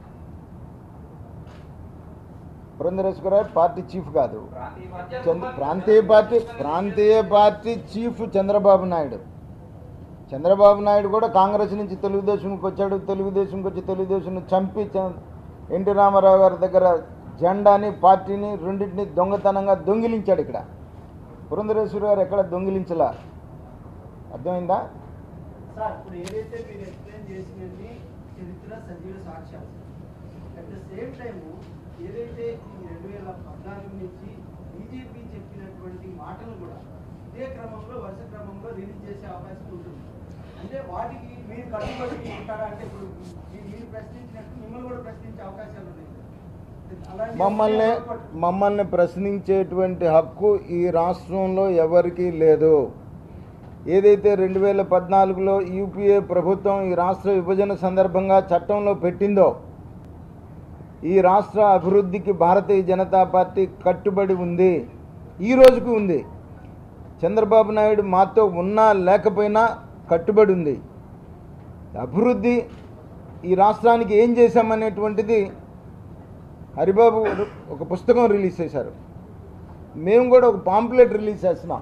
పురంధరేశ్వరి గారు పార్టీ చీఫ్ కాదు ప్రాంతీయ పార్టీ చంద్ర ప్రాంతీయ పార్టీ ప్రాంతీయ పార్టీ చీఫ్ చంద్రబాబు నాయుడు చంద్రబాబు నాయుడు కూడా కాంగ్రెస్ నుంచి తెలుగుదేశంకి వచ్చాడు తెలుగుదేశంకి వచ్చి తెలుగుదేశం చంపి చ- ఎన్టీ రామారావు గారి దగ్గర జెండాని పార్టీని రెండింటిని దొంగతనంగా దొంగిలించాడు ఇక్కడ పురంధరేశ్వరి గారు ఎక్కడ దొంగిలించలా అర్థమైందా సార్ ఇప్పుడు ఏదైతే మీరు ఎక్స్ప్లెయిన్ చేసినవి చరిత్ర సజీవ సాక్ష్యాలు అట్ ద సేమ్ టైం ఏదైతే ఈ రెండు వేల పద్నాలుగు నుంచి బీజేపీ చెప్పినటువంటి మాటలు కూడా ఇదే క్రమంలో వరుస క్రమంలో రిలీజ్ చేసే అవకాశం ఉంటుంది అంటే వాటికి మీరు కట్టుబడి ఉంటారా అంటే ఇప్పుడు మీ- మీరు ప్రశ్నించినట్టు మిమ్మల్ని కూడా ప్రశ్నించే అవకాశాలు ఉన్నాయి అలాంటి మమ్మల్ని అవకాశాలు మమ్మల్ని ప్రశ్నించేటువంటి హక్కు ఈ రాష్ట్రంలో ఎవరికీ లేదు ఏదైతే రెండు వేల పద్నాలుగులో యూపీఏ ప్రభుత్వం ఈ రాష్ట్ర విభజన సందర్భంగా చట్టంలో పెట్టిందో ఈ రాష్ట్ర అభివృద్ధికి భారతీయ జనతా పార్టీ కట్టుబడి ఉంది ఈ రోజుకు ఉంది చంద్రబాబు నాయుడు మాతో ఉన్నా లేకపోయినా కట్టుబడి ఉంది అభివృద్ధి ఈ రాష్ట్రానికి ఏం చేశామనేటువంటిది హరిబాబు గారు ఒక పుస్తకం రిలీజ్ చేశారు మేము కూడా ఒక పాంప్లెట్ రిలీజ్ చేస్తున్నాం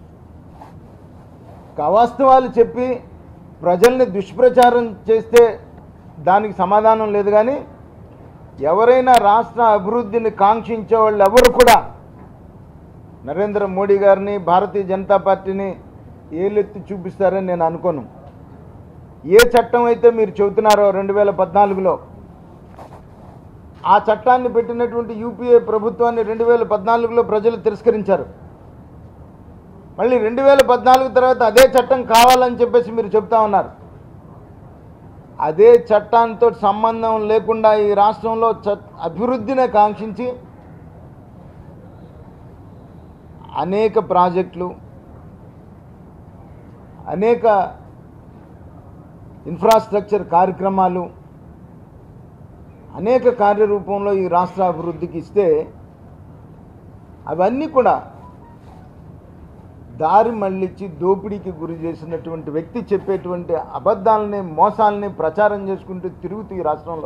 అవాస్తవాలు చెప్పి ప్రజల్ని దుష్ప్రచారం చేస్తే దానికి సమాధానం లేదు కానీ ఎవరైనా రాష్ట్ర అభివృద్ధిని కాంక్షించే వాళ్ళు ఎవరు కూడా నరేంద్ర మోడీ గారిని భారతీయ జనతా పార్టీని ఏలెత్తి చూపిస్తారని నేను అనుకోను ఏ చట్టం అయితే మీరు చెబుతున్నారో రెండు వేల పద్నాలుగులో ఆ చట్టాన్ని పెట్టినటువంటి యూపీఏ ప్రభుత్వాన్ని రెండు వేల పద్నాలుగులో ప్రజలు తిరస్కరించారు మళ్ళీ రెండు వేల పద్నాలుగు తర్వాత అదే చట్టం కావాలని చెప్పేసి మీరు చెప్తా ఉన్నారు అదే చట్టాంతో సంబంధం లేకుండా ఈ రాష్ట్రంలో చ- అభివృద్ధిని కాంక్షించి అనేక ప్రాజెక్టులు అనేక ఇన్ఫ్రాస్ట్రక్చర్ కార్యక్రమాలు అనేక కార్యరూపంలో ఈ రాష్ట్ర అభివృద్ధికి ఇస్తే అవన్నీ కూడా దారి మళ్ళించి దోపిడీకి గురి చేసినటువంటి వ్యక్తి చెప్పేటువంటి అబద్ధాలని మోసాలని ప్రచారం చేసుకుంటూ తిరుగుతూ ఈ రాష్ట్రంలో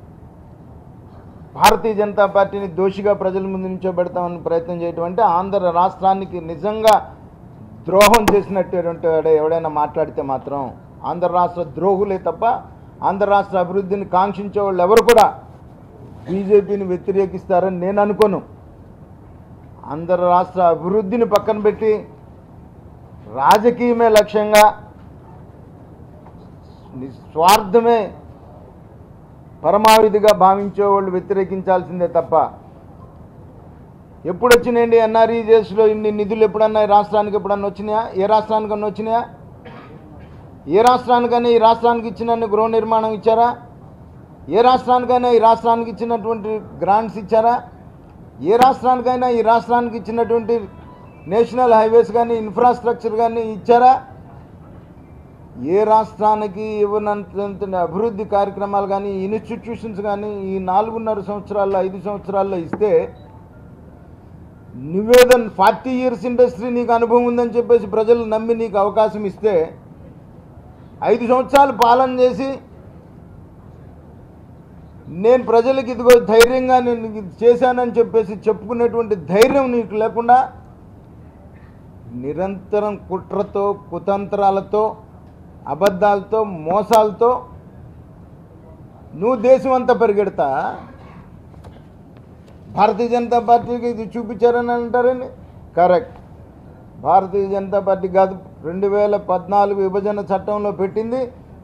భారతీయ జనతా పార్టీని దోషిగా ప్రజల ముందు నుంచోబెడతామని ప్రయత్నం చేయటం అంటే ఆంధ్ర రాష్ట్రానికి నిజంగా ద్రోహం చేసినటువంటి వాడు ఎవడైనా మాట్లాడితే మాత్రం ఆంధ్ర రాష్ట్ర ద్రోహులే తప్ప ఆంధ్ర రాష్ట్ర అభివృద్ధిని కాంక్షించే వాళ్ళు ఎవరు కూడా బీజేపీని వ్యతిరేకిస్తారని నేను అనుకోను ఆంధ్ర రాష్ట్ర అభివృద్ధిని పక్కన పెట్టి రాజకీయమే లక్ష్యంగా నిస్వార్థమే పరమావిధిగా భావించే వాళ్ళు వ్యతిరేకించాల్సిందే తప్ప ఎప్పుడు వచ్చినాయండి ఎన్ఆర్ఈజెస్లో ఇన్ని నిధులు ఎప్పుడన్నా ఈ రాష్ట్రానికి ఎప్పుడన్నా వచ్చినాయా ఏ రాష్ట్రానికన్నా వచ్చినాయా ఏ రాష్ట్రానికైనా ఈ రాష్ట్రానికి ఇచ్చినన్ని గృహ నిర్మాణం ఇచ్చారా ఏ రాష్ట్రానికైనా ఈ రాష్ట్రానికి ఇచ్చినటువంటి గ్రాంట్స్ ఇచ్చారా ఏ రాష్ట్రానికైనా ఈ రాష్ట్రానికి ఇచ్చినటువంటి నేషనల్ హైవేస్ కానీ ఇన్ఫ్రాస్ట్రక్చర్ కానీ ఇచ్చారా ఏ రాష్ట్రానికి ఇవ్వనంత అభివృద్ధి కార్యక్రమాలు కానీ ఇన్స్టిట్యూషన్స్ కానీ ఈ నాలుగున్నర సంవత్సరాల్లో ఐదు సంవత్సరాల్లో ఇస్తే నివేదన్ ఫార్టీ ఇయర్స్ ఇండస్ట్రీ నీకు అనుభవం ఉందని చెప్పేసి ప్రజలు నమ్మి నీకు అవకాశం ఇస్తే ఐదు సంవత్సరాలు పాలన చేసి నేను ప్రజలకు ఇదిగో ధైర్యంగా నేను ఇది చేశానని చెప్పేసి చెప్పుకునేటువంటి ధైర్యం నీకు లేకుండా నిరంతరం కుట్రతో కుతంత్రాలతో అబద్ధాలతో మోసాలతో నువ్వు దేశం అంతా పరిగెడతా భారతీయ జనతా పార్టీకి ఇది చూపించారని అంటారండి కరెక్ట్ భారతీయ జనతా పార్టీ కాదు రెండు వేల పద్నాలుగు విభజన చట్టంలో పెట్టింది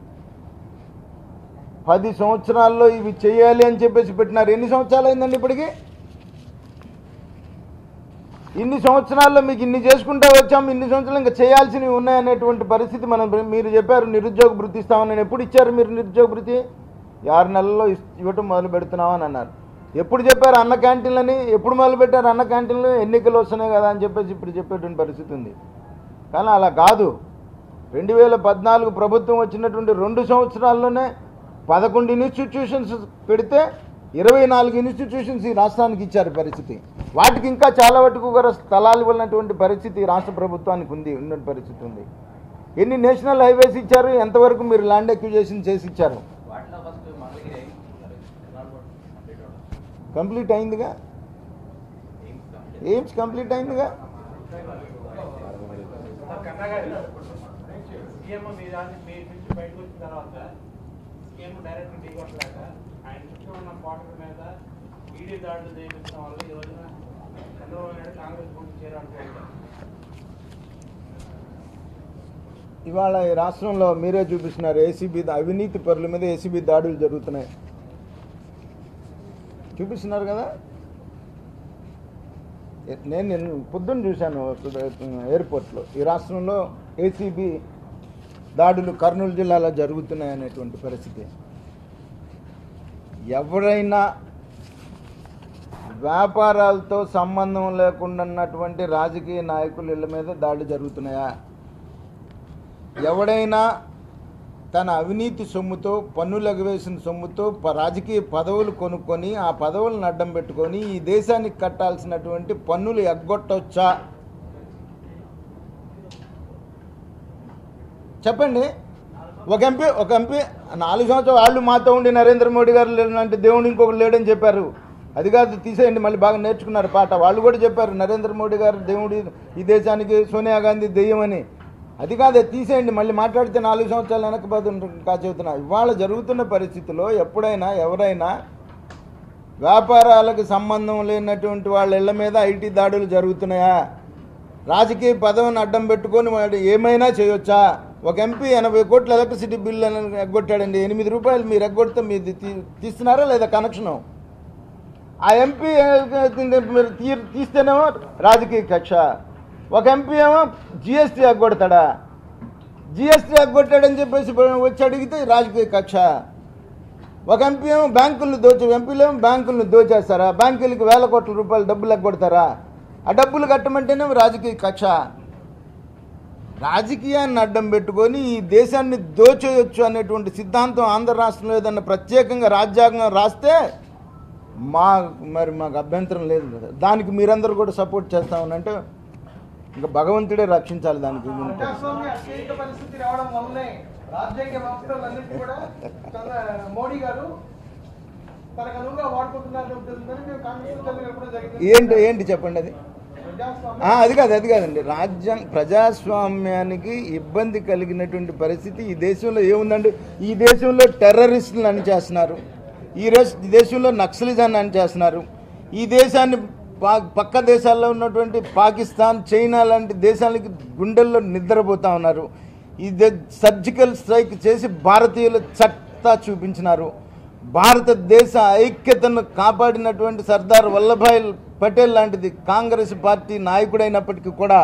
పది సంవత్సరాల్లో ఇవి చేయాలి అని చెప్పేసి పెట్టినారు ఎన్ని సంవత్సరాలు అయిందండి ఇప్పటికి ఇన్ని సంవత్సరాల్లో మీకు ఇన్ని చేసుకుంటూ వచ్చాం ఇన్ని సంవత్సరాలు ఇంకా చేయాల్సినవి ఉన్నాయనేటువంటి పరిస్థితి మనం మీరు చెప్పారు నిరుద్యోగ భృతి ఇస్తామని ఎప్పుడు ఇచ్చారు మీరు నిరుద్యోగ భృతి ఆరు నెలల్లో ఇస్- ఇవ్వటం మొదలు పెడుతున్నామని అన్నారు ఎప్పుడు చెప్పారు అన్న క్యాంటీన్లని ఎప్పుడు మొదలు పెట్టారు అన్న క్యాంటీన్లు ఎన్నికలు వస్తున్నాయి కదా అని చెప్పేసి ఇప్పుడు చెప్పేటువంటి పరిస్థితి ఉంది కానీ అలా కాదు రెండు వేల పద్నాలుగు ప్రభుత్వం వచ్చినటువంటి రెండు సంవత్సరాల్లోనే పదకొండు ఇన్స్టిట్యూషన్స్ పెడితే ఇరవై నాలుగు ఇన్స్టిట్యూషన్స్ ఈ రాష్ట్రానికి ఇచ్చారు పరిస్థితి వాటికి ఇంకా చాలా వరకు కూడా స్థలాలు ఇవ్వనటువంటి పరిస్థితి ఈ రాష్ట్ర ప్రభుత్వానికి ఉంది ఉన్న పరిస్థితి ఉంది ఎన్ని నేషనల్ హైవేస్ ఇచ్చారు ఎంతవరకు మీరు ల్యాండ్ అక్విజేషన్ చేసి ఇచ్చారు వాటిలో ఫస్ట్ మంగళగిరి అయింది కంప్లీట్ అవ్వడం కంప్లీట్ అయిందిగా ఎయిమ్స్ కంప్లీట్ అయిందిగా సీఎం మీ దాన్ని మీ నుంచి బయటకు వచ్చిన తర్వాత సీఎం డైరెక్ట్ ఢీకొట్టలేక ఆయన చుట్టూ ఉన్న కోటల మీద ఈడీ దాడులు చేయించడం వల్ల ఈ రోజున చంద్రబాబు నాయుడు కాంగ్రెస్ గురించి చేరాలనుకుంటారు ఇవాళ ఈ రాష్ట్రంలో మీరే చూపిస్తున్నారు ఏసీబీ అవినీతి పరుల మీద ఏసీబీ దాడులు జరుగుతున్నాయి చూపిస్తున్నారు కదా ఏ- నేను నిన్న పొద్దున్న చూశాను ఎయిర్పోర్ట్లో ఈ రాష్ట్రంలో ఏసీబీ దాడులు కర్నూలు జిల్లాలో జరుగుతున్నాయి అనేటువంటి పరిస్థితి ఎవరైనా వ్యాపారాలతో సంబంధం లేకుండా ఉన్నటువంటి రాజకీయ నాయకుల ఇళ్ళ మీద దాడులు జరుగుతున్నాయా ఎవడైనా తన అవినీతి సొమ్ముతో పన్నులు ఎగవేసిన సొమ్ముతో ప- రాజకీయ పదవులు కొనుక్కొని ఆ పదవులను అడ్డం పెట్టుకొని ఈ దేశానికి కట్టాల్సినటువంటి పన్నులు ఎగ్గొట్టవచ్చా చెప్పండి ఒక ఎంపీ ఒక ఎంపీ నాలుగు సంవత్సరాలు వాళ్ళు మాతో ఉండి నరేంద్ర మోడీ గారు లేనంటే దేవుడు ఇంకొకరు లేడని చెప్పారు అది కాదు తీసేయండి మళ్ళీ బాగా నేర్చుకున్నారు పాట వాళ్ళు కూడా చెప్పారు నరేంద్ర మోడీ గారు దేవుడి ఈ దేశానికి సోనియా గాంధీ దెయ్యమని అది కాదే తీసేయండి మళ్ళీ మాట్లాడితే నాలుగు సంవత్సరాలు వెనకబడి కా చెబుతున్నా ఇవాళ జరుగుతున్న పరిస్థితిలో ఎప్పుడైనా ఎవరైనా వ్యాపారాలకు సంబంధం లేనటువంటి వాళ్ళ ఇళ్ల మీద ఐటీ దాడులు జరుగుతున్నాయా రాజకీయ పదవిని అడ్డం పెట్టుకొని వాడు ఏమైనా చేయొచ్చా ఒక ఎంపీ ఎనభై కోట్ల ఎలక్ట్రిసిటీ బిల్లు అని ఎగ్గొట్టాడండి ఎనిమిది రూపాయలు మీరు ఎగ్గొడితే మీరు తీ- తీస్తున్నారా లేదా కనెక్షను ఆ ఎంపీ మీరు తీ తీస్తేనేమో రాజకీయ కక్ష ఒక ఎంపీ ఏమో జిఎస్టీ ఎగ్గొడతాడా జిఎస్టీ ఎగ్గొట్టాడని చెప్పేసి వచ్చి అడిగితే రాజకీయ కక్ష ఒక ఎంపీ ఏమో బ్యాంకులను దోచే ఎంపీలు ఏమో బ్యాంకులను దోచేస్తారా బ్యాంకులకి వేల కోట్ల రూపాయలు డబ్బులు ఎగ్గొడతారా ఆ డబ్బులు కట్టమంటేనే రాజకీయ కక్ష రాజకీయాన్ని అడ్డం పెట్టుకొని ఈ దేశాన్ని దోచేయొచ్చు అనేటువంటి సిద్ధాంతం ఆంధ్ర రాష్ట్రంలో ఏదన్నా ప్రత్యేకంగా రాజ్యాంగం రాస్తే మా మరి మాకు అభ్యంతరం లేదు కదా దానికి మీరందరూ కూడా సపోర్ట్ చేస్తామనంటే ఇంకా భగవంతుడే రక్షించాలి దానికి ప్రజాస్వామ్య అత్యయిక పరిస్థితి రావడం వల్లనే రాజ్యాంగ వ్యవస్థలన్నింటి కూడా చంద్ర- మోడీ గారు తనకు అనువుగా వాడుకుంటున్నారనే ఉద్దేశంతో మేము కాంగ్రెస్ కూడా జరిగింది ఏంటి ఏంటి చెప్పండి అది ప్రజాస్వామ్య ఆ, అది కాదు అది కాదండి రాజ్యాంగ ప్రజాస్వామ్యానికి ఇబ్బంది కలిగినటువంటి పరిస్థితి ఈ దేశంలో ఏముందండి ఈ దేశంలో టెర్రరిస్టులను అణిచేస్తున్నారు ఈ రేస్ ఈ దేశంలో నక్సలిజాన్ని అణిచేస్తున్నారు ఈ దేశాన్ని పా పక్క దేశాల్లో ఉన్నటువంటి పాకిస్తాన్ చైనా లాంటి దేశాలకి గుండెల్లో నిద్రపోతా ఉన్నారు ఈ దే- సర్జికల్ స్ట్రైక్ చేసి భారతీయుల చట్టా చూపించినారు భారతదేశ ఐక్యతను కాపాడినటువంటి సర్దార్ వల్లభాయ్ పటేల్ లాంటిది కాంగ్రెస్ పార్టీ నాయకుడైనప్పటికీ కూడా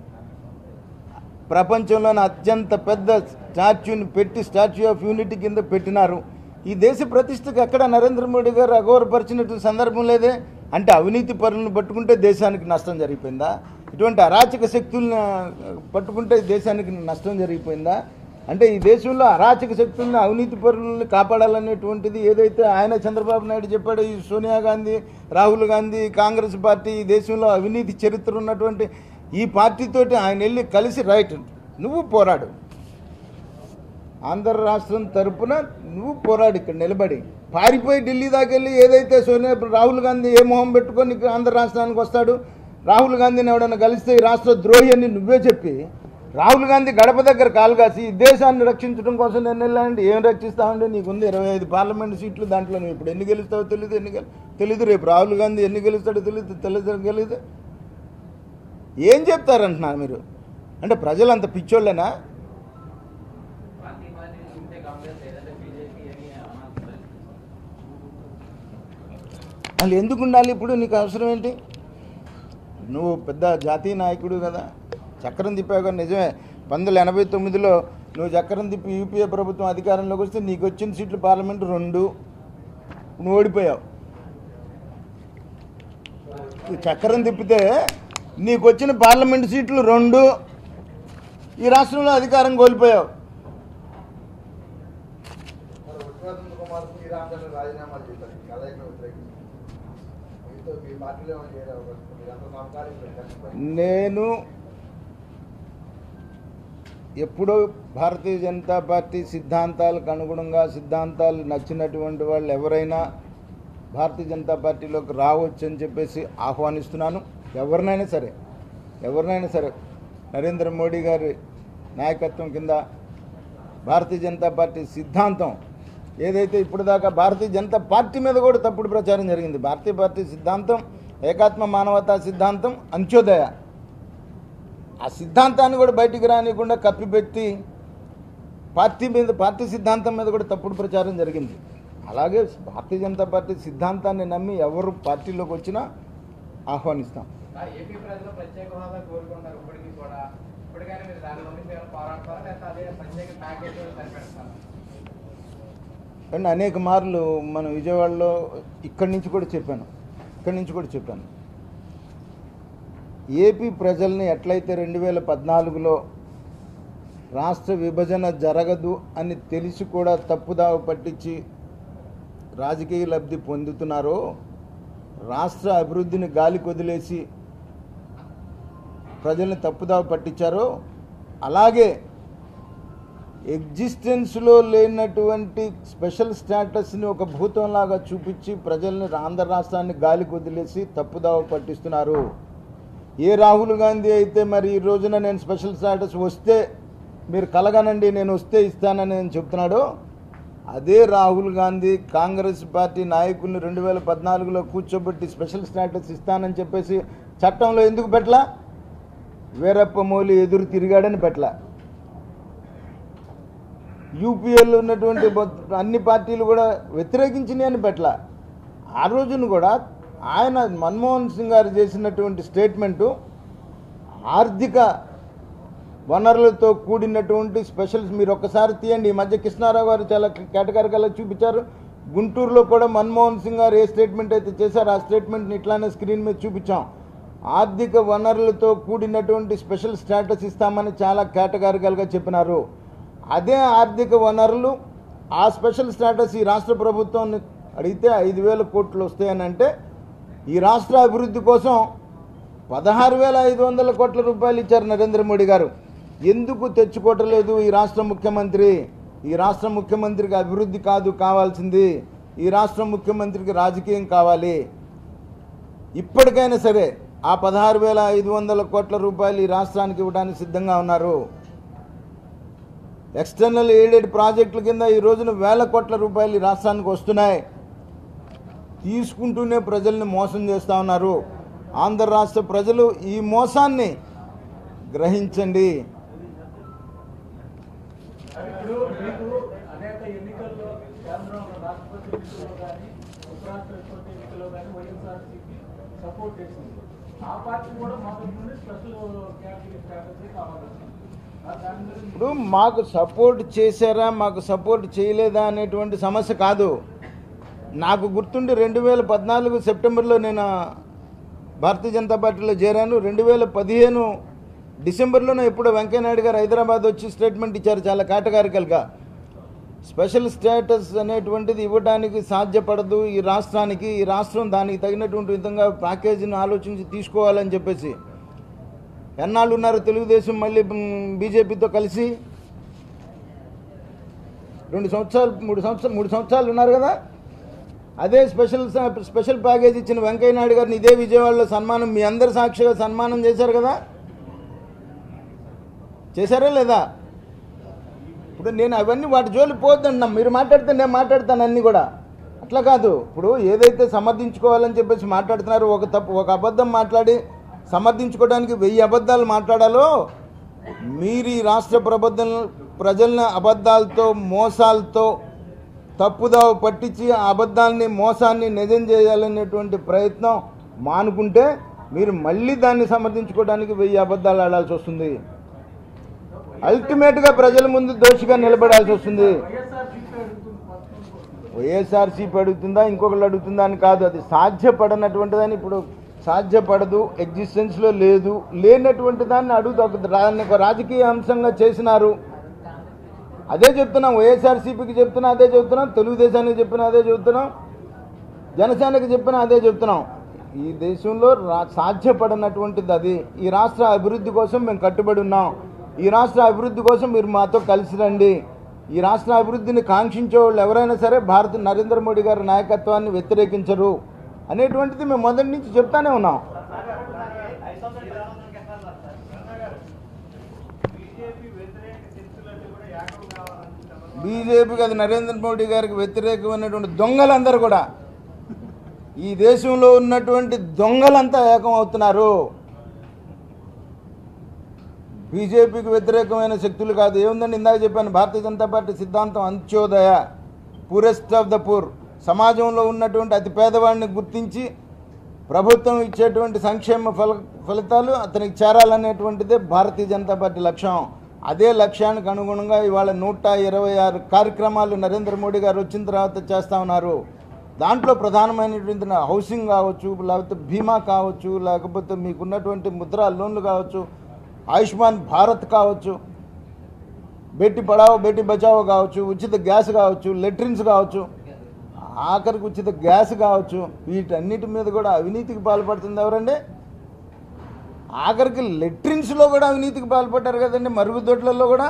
ప్రపంచంలోని అత్యంత పెద్ద స్టాచ్యూని పెట్టి స్టాచ్యూ ఆఫ్ యూనిటీ కింద పెట్టినారు ఈ దేశ ప్రతిష్టకు ఎక్కడ నరేంద్ర మోడీ గారు అగౌరవపరిచినటువంటి సందర్భం లేదే అంటే అవినీతి పరులను పట్టుకుంటే దేశానికి నష్టం జరిగిపోయిందా ఇటువంటి అరాచక శక్తుల్ని ఆ, పట్టుకుంటే దేశానికి నష్టం జరిగిపోయిందా అంటే ఈ దేశంలో అరాచక శక్తుల్ని అవినీతి పరులని కాపాడాలనేటువంటిది ఏదైతే ఆయన చంద్రబాబు నాయుడు చెప్పాడో ఈ సోనియా గాంధీ రాహుల్ గాంధీ కాంగ్రెస్ పార్టీ ఈ దేశంలో అవినీతి చరిత్ర ఉన్నటువంటి ఈ పార్టీతోటి ఆయన వెళ్ళి కలిసి రైట్ నువ్వు పోరాడు ఆంధ్ర రాష్ట్రం తరపున నువ్వు పోరాడు ఇక్కడ నిలబడి పారిపోయి ఢిల్లీ దాకా వెళ్ళి ఏదైతే సోనియా రాహుల్ గాంధీ ఏ మొహం పెట్టుకొని ఇక్కడ ఆంధ్ర రాష్ట్రానికి వస్తాడు రాహుల్ గాంధీని ఎవడన్నా కలిస్తే ఈ రాష్ట్ర ద్రోహి అని నువ్వే చెప్పి రాహుల్ గాంధీ గడప దగ్గర కాలు కాసి ఈ దేశాన్ని రక్షించడం కోసం నేను వెళ్ళానండి ఏం రక్షిస్తామంటే నీకుంది ఇరవై ఐదు పార్లమెంట్ సీట్లు దాంట్లో నువ్వు ఇప్పుడు ఎన్ని గెలుస్తావో తెలియదు ఎన్ని గెలు తెలియదు రేపు రాహుల్ గాంధీ ఎన్ని గెలుస్తాడో తెలియదు తెలియదు తెలియదు ఏం చెప్తారంటున్నారు మీరు అంటే ప్రజలు అంత పిచ్చోళ్ళేనా పార్టీ పార్టీ ఉంటే కాంగ్రెస్ లేదంటే బీజేపీ అని అనాల్సిన పరిస్థితి వాళ్ళు ఎందుకు ఉండాలి ఇప్పుడు నీకు అవసరం ఏంటి నువ్వు పెద్ద జాతీయ నాయకుడు కదా చక్రం తిప్పావు కదా నిజమే పంతొమ్మిది ఎనభై తొమ్మిదిలో నువ్వు చక్రం తిప్పి యూపీఏ ప్రభుత్వం అధికారంలోకి వస్తే నీకు వచ్చిన సీట్లు పార్లమెంటు రెండు నువ్వు ఓడిపోయావు ఈ చక్రం తిప్పితే నీకు వచ్చిన పార్లమెంటు సీట్లు రెండు ఈ రాష్ట్రంలో అధికారం కోల్పోయావు విశ్వనాథ్ కుమార్ శ్రీరామచంద్ర రాజీనామా చేశారు ఈ కలయిక వ్యతిరేకించి మీతో మీ పార్టీలో ఏమైనా చేరే అవకాశం ఉంది? మీరంతా సమకాలీకులు కలిసిపోయి నేను ఎప్పుడో భారతీయ జనతా పార్టీ సిద్ధాంతాలకు అనుగుణంగా సిద్ధాంతాలు నచ్చినటువంటి వాళ్ళు ఎవరైనా భారతీయ జనతా పార్టీలోకి రావచ్చు అని చెప్పేసి ఆహ్వానిస్తున్నాను ఎవరినైనా సరే ఎవరినైనా సరే నరేంద్ర మోడీ గారి నాయకత్వం కింద భారతీయ జనతా పార్టీ సిద్ధాంతం ఏదైతే ఇప్పుడు దాకా భారతీయ జనతా పార్టీ మీద కూడా తప్పుడు ప్రచారం జరిగింది భారతీయ పార్టీ సిద్ధాంతం ఏకాత్మ మానవతా సిద్ధాంతం అంత్యోదయ ఆ సిద్ధాంతాన్ని కూడా బయటికి రానియకుండా కప్పిపెట్టి పార్టీ మీద పార్టీ సిద్ధాంతం మీద కూడా తప్పుడు ప్రచారం జరిగింది అలాగే భారతీయ జనతా పార్టీ సిద్ధాంతాన్ని నమ్మి ఎవరు పార్టీలోకి వచ్చినా ఆహ్వానిస్తాం సార్, ఏపీ ప్రజలు ప్రత్యేక హోదా కోరుకుంటారు ఇప్పటికీ కూడా ఇప్పటికైనా మీరు దాని గురించి ఏమైనా పోరాడతారా లేకపోతే అదే ప్రత్యేక ప్యాకేజ్ సరిపెడతారా అండ్ అనేక మార్లు మన విజయవాడలో ఇక్కడి నుంచి కూడా చెప్పాను ఇక్కడి నుంచి కూడా చెప్పాను ఏపీ ప్రజల్ని ఎట్లయితే రెండు వేల పద్నాలుగులో రాష్ట్ర విభజన జరగదు అని తెలిసి కూడా తప్పుదావ పట్టించి రాజకీయ లబ్ధి పొందుతున్నారో రాష్ట్ర అభివృద్ధిని గాలి కొదిలేసి ప్రజల్ని తప్పుదావ పట్టించారో అలాగే ఎగ్జిస్టెన్స్లో లేనటువంటి స్పెషల్ స్టేటస్ని ఒక భూతంలాగా చూపించి ప్రజల్ని ఆంధ్ర రాష్ట్రాన్ని గాలి కొదిలేసి తప్పుదావ పట్టిస్తున్నారు ఏ రాహుల్ గాంధీ అయితే మరి ఈ రోజున నేను స్పెషల్ స్టేటస్ వస్తే మీరు కలగనండి నేను వస్తే ఇస్తానని నేను చెప్తున్నాడో అదే రాహుల్ గాంధీ కాంగ్రెస్ పార్టీ నాయకుల్ని రెండు వేల పద్నాలుగులో కూర్చోబెట్టి స్పెషల్ స్టేటస్ ఇస్తానని చెప్పేసి చట్టంలో ఎందుకు పెట్టలా వీరప్ప మోలి ఎదురు తిరిగాడని పెట్టలా యూపీఏలో ఉన్నటువంటి బొ- అన్ని పార్టీలు కూడా వ్యతిరేకించినాయి అని పెట్టలా ఆ రోజున కూడా ఆయన మన్మోహన్ సింగ్ గారు చేసినటువంటి స్టేట్మెంటు ఆర్థిక వనరులతో కూడినటువంటి స్పెషల్స్ మీరు ఒక్కసారి తీయండి ఈ మధ్య కృష్ణారావు గారు చాలా కేటగారికల్లా చూపించారు గుంటూరులో కూడా మన్మోహన్ సింగ్ గారు ఏ స్టేట్మెంట్ అయితే చేశారో ఆ స్టేట్మెంట్ని ఇట్లానే స్క్రీన్ మీద చూపించాం ఆర్థిక వనరులతో కూడినటువంటి స్పెషల్ స్టేటస్ ఇస్తామని చాలా కేటగారికల్గా చెప్పినారు అదే ఆర్థిక వనరులు ఆ స్పెషల్ స్టేటస్ ఈ రాష్ట్ర ప్రభుత్వాన్ని అడిగితే ఐదు వేల కోట్లు వస్తాయని అంటే ఈ రాష్ట్ర అభివృద్ధి కోసం పదహారు వేల ఐదు వందల కోట్ల రూపాయలు ఇచ్చారు నరేంద్ర మోడీ గారు ఎందుకు తెచ్చుకోవట్లేదు ఈ రాష్ట్ర ముఖ్యమంత్రి ఈ రాష్ట్ర ముఖ్యమంత్రికి అభివృద్ధి కాదు కావాల్సింది ఈ రాష్ట్ర ముఖ్యమంత్రికి రాజకీయం కావాలి ఇప్పటికైనా సరే ఆ పదహారు వేల ఐదు వందల కోట్ల రూపాయలు ఈ రాష్ట్రానికి ఇవ్వడానికి సిద్ధంగా ఉన్నారు ఎక్స్టర్నల్ ఎయిడెడ్ ప్రాజెక్టుల కింద ఈ రోజున వేల కోట్ల రూపాయలు ఈ రాష్ట్రానికి వస్తున్నాయి తీసుకుంటూనే ప్రజల్ని మోసం చేస్తూ ఉన్నారు ఆంధ్ర రాష్ట్ర ప్రజలు ఈ మోసాన్ని గ్రహించండి ఇప్పుడు మీకు అనేక ఎన్నికల్లో కేంద్రంలో రాష్ట్రపతి ఎన్నికల్లో కానీ ఉపరాష్ట్రపతి ఎన్నికల్లో కానీ వైఎస్ఆర్సీకి సపోర్ట్ చేసింది ఆ పార్టీ కూడా మొదటి నుండి స్పెషల్ కేటగిరీ స్ట్రాటజీ కావాలనుకుంది దాని మీద ఇప్పుడు మాకు సపోర్ట్ చేశారా మాకు సపోర్ట్ చేయలేదా అనేటువంటి సమస్య కాదు నాకు గుర్తుండి రెండు వేల పద్నాలుగు సెప్టెంబర్లో నేను భారతీయ జనతా పార్టీలో చేరాను రెండు వేల పదిహేను డిసెంబర్లోనే ఎప్పుడో వెంకయ్యనాయుడు గారు హైదరాబాద్ వచ్చి స్టేట్మెంట్ ఇచ్చారు చాలా కాటగారికల్గా స్పెషల్ స్టేటస్ అనేటువంటిది ఇవ్వడానికి సాధ్యపడదు ఈ రాష్ట్రానికి ఈ రాష్ట్రం దానికి తగినటువంటి విధంగా ప్యాకేజీని ఆలోచించి తీసుకోవాలని చెప్పేసి ఎన్నాళ్ళు ఉన్నారు తెలుగుదేశం మళ్ళీ బీజేపీతో కలిసి రెండు సంవత్సరాలు మూడు సంవత్సరాలు మూడు సంవత్సరాలు ఉన్నారు కదా అదే స్పెషల్ స- స్పెషల్ ప్యాకేజ్ ఇచ్చిన వెంకయ్య నాయుడు గారిని ఇదే విజయవాడలో సన్మానం మీ అందరి సాక్షిగా సన్మానం చేశారు కదా చేశారా లేదా ఇప్పుడు నేను అవన్నీ వాటి జోలి పోతున్నాం మీరు మాట్లాడితే నేను మాట్లాడతాను అన్నీ కూడా అట్లా కాదు ఇప్పుడు ఏదైతే సమర్థించుకోవాలని చెప్పేసి మాట్లాడుతున్నారో ఒక తప్పు ఒక అబద్ధం మాట్లాడి సమర్థించుకోవడానికి వెయ్యి అబద్ధాలు మాట్లాడాలో మీరు ఈ రాష్ట్ర ప్రబద్ధం ప్రజల్ని అబద్ధాలతో మోసాలతో తప్పుదావ పట్టించి ఆ అబద్ధాన్ని మోసాన్ని నిజం చేయాలనేటువంటి ప్రయత్నం మానుకుంటే మీరు మళ్ళీ దాన్ని సమర్థించుకోవడానికి వెయ్యి అబద్ధాలు ఆడాల్సి వస్తుంది అల్టిమేట్గా ప్రజల ముందు దోషిగా నిలబడాల్సి వస్తుంది వైఎస్ఆర్సీపీ అడుగుతుందా ఇంకొకళ్ళు అడుగుతుందా అని కాదు అది సాధ్యపడనటువంటిదని ఇప్పుడు సాధ్యపడదు ఎగ్జిస్టెన్స్లో లేదు లేనటువంటి దాన్ని అడుగుతూ ఒక దాన్ని ఒక రాజకీయ అంశంగా చేసినారు అదే చెప్తున్నాం వైఎస్ఆర్సీపీకి చెప్తున్నా అదే చెప్తున్నాం తెలుగుదేశానికి చెప్పినా అదే చెప్తున్నాం జనసేనకి చెప్పినా అదే చెప్తున్నాం ఈ దేశంలో రా సాధ్యపడనటువంటిది అది ఈ రాష్ట్ర అభివృద్ధి కోసం మేము కట్టుబడి ఉన్నాం ఈ రాష్ట్ర అభివృద్ధి కోసం మీరు మాతో కలిసి రండి ఈ రాష్ట్ర అభివృద్ధిని కాంక్షించే వాళ్ళు ఎవరైనా సరే భారత నరేంద్ర మోడీ గారి నాయకత్వాన్ని వ్యతిరేకించరు అనేటువంటిది మేము మొదటి నుంచి చెప్తానే ఉన్నాం బీజేపీకి అది నరేంద్ర మోడీ గారికి వ్యతిరేకమైనటువంటి దొంగలందరూ కూడా ఈ దేశంలో ఉన్నటువంటి దొంగలంతా ఏకం అవుతున్నారు బీజేపీకి వ్యతిరేకమైన శక్తులు కాదు ఏముందండి ఇందాక చెప్పాను భారతీయ జనతా పార్టీ సిద్ధాంతం Antyodaya poorest of the poor సమాజంలో ఉన్నటువంటి అతి పేదవాడిని గుర్తించి ప్రభుత్వం ఇచ్చేటువంటి సంక్షేమ ఫల ఫలితాలు అతనికి చేరాలనేటువంటిదే భారతీయ జనతా పార్టీ లక్ష్యం అదే లక్ష్యానికి అనుగుణంగా ఇవాళ నూట ఇరవై ఆరు కార్యక్రమాలు నరేంద్ర మోడీ గారు వచ్చిన తర్వాత చేస్తా ఉన్నారు దాంట్లో ప్రధానమైనటువంటి హౌసింగ్ కావచ్చు లేకపోతే బీమా కావచ్చు లేకపోతే మీకున్నటువంటి ముద్రా లోన్లు కావచ్చు ఆయుష్మాన్ భారత్ కావచ్చు బేటీ పడావో బేటీ బచావో కావచ్చు ఉచిత గ్యాస్ కావచ్చు లెట్రిన్స్ కావచ్చు ఆఖరికి ఉచిత గ్యాస్ కావచ్చు వీటన్నిటి మీద కూడా అవినీతికి పాల్పడుతుంది ఎవరండి ఆఖరికి లెట్రిన్స్లో కూడా అవినీతికి పాల్పడ్డారు కదండి మరుగుదొడ్లలో కూడా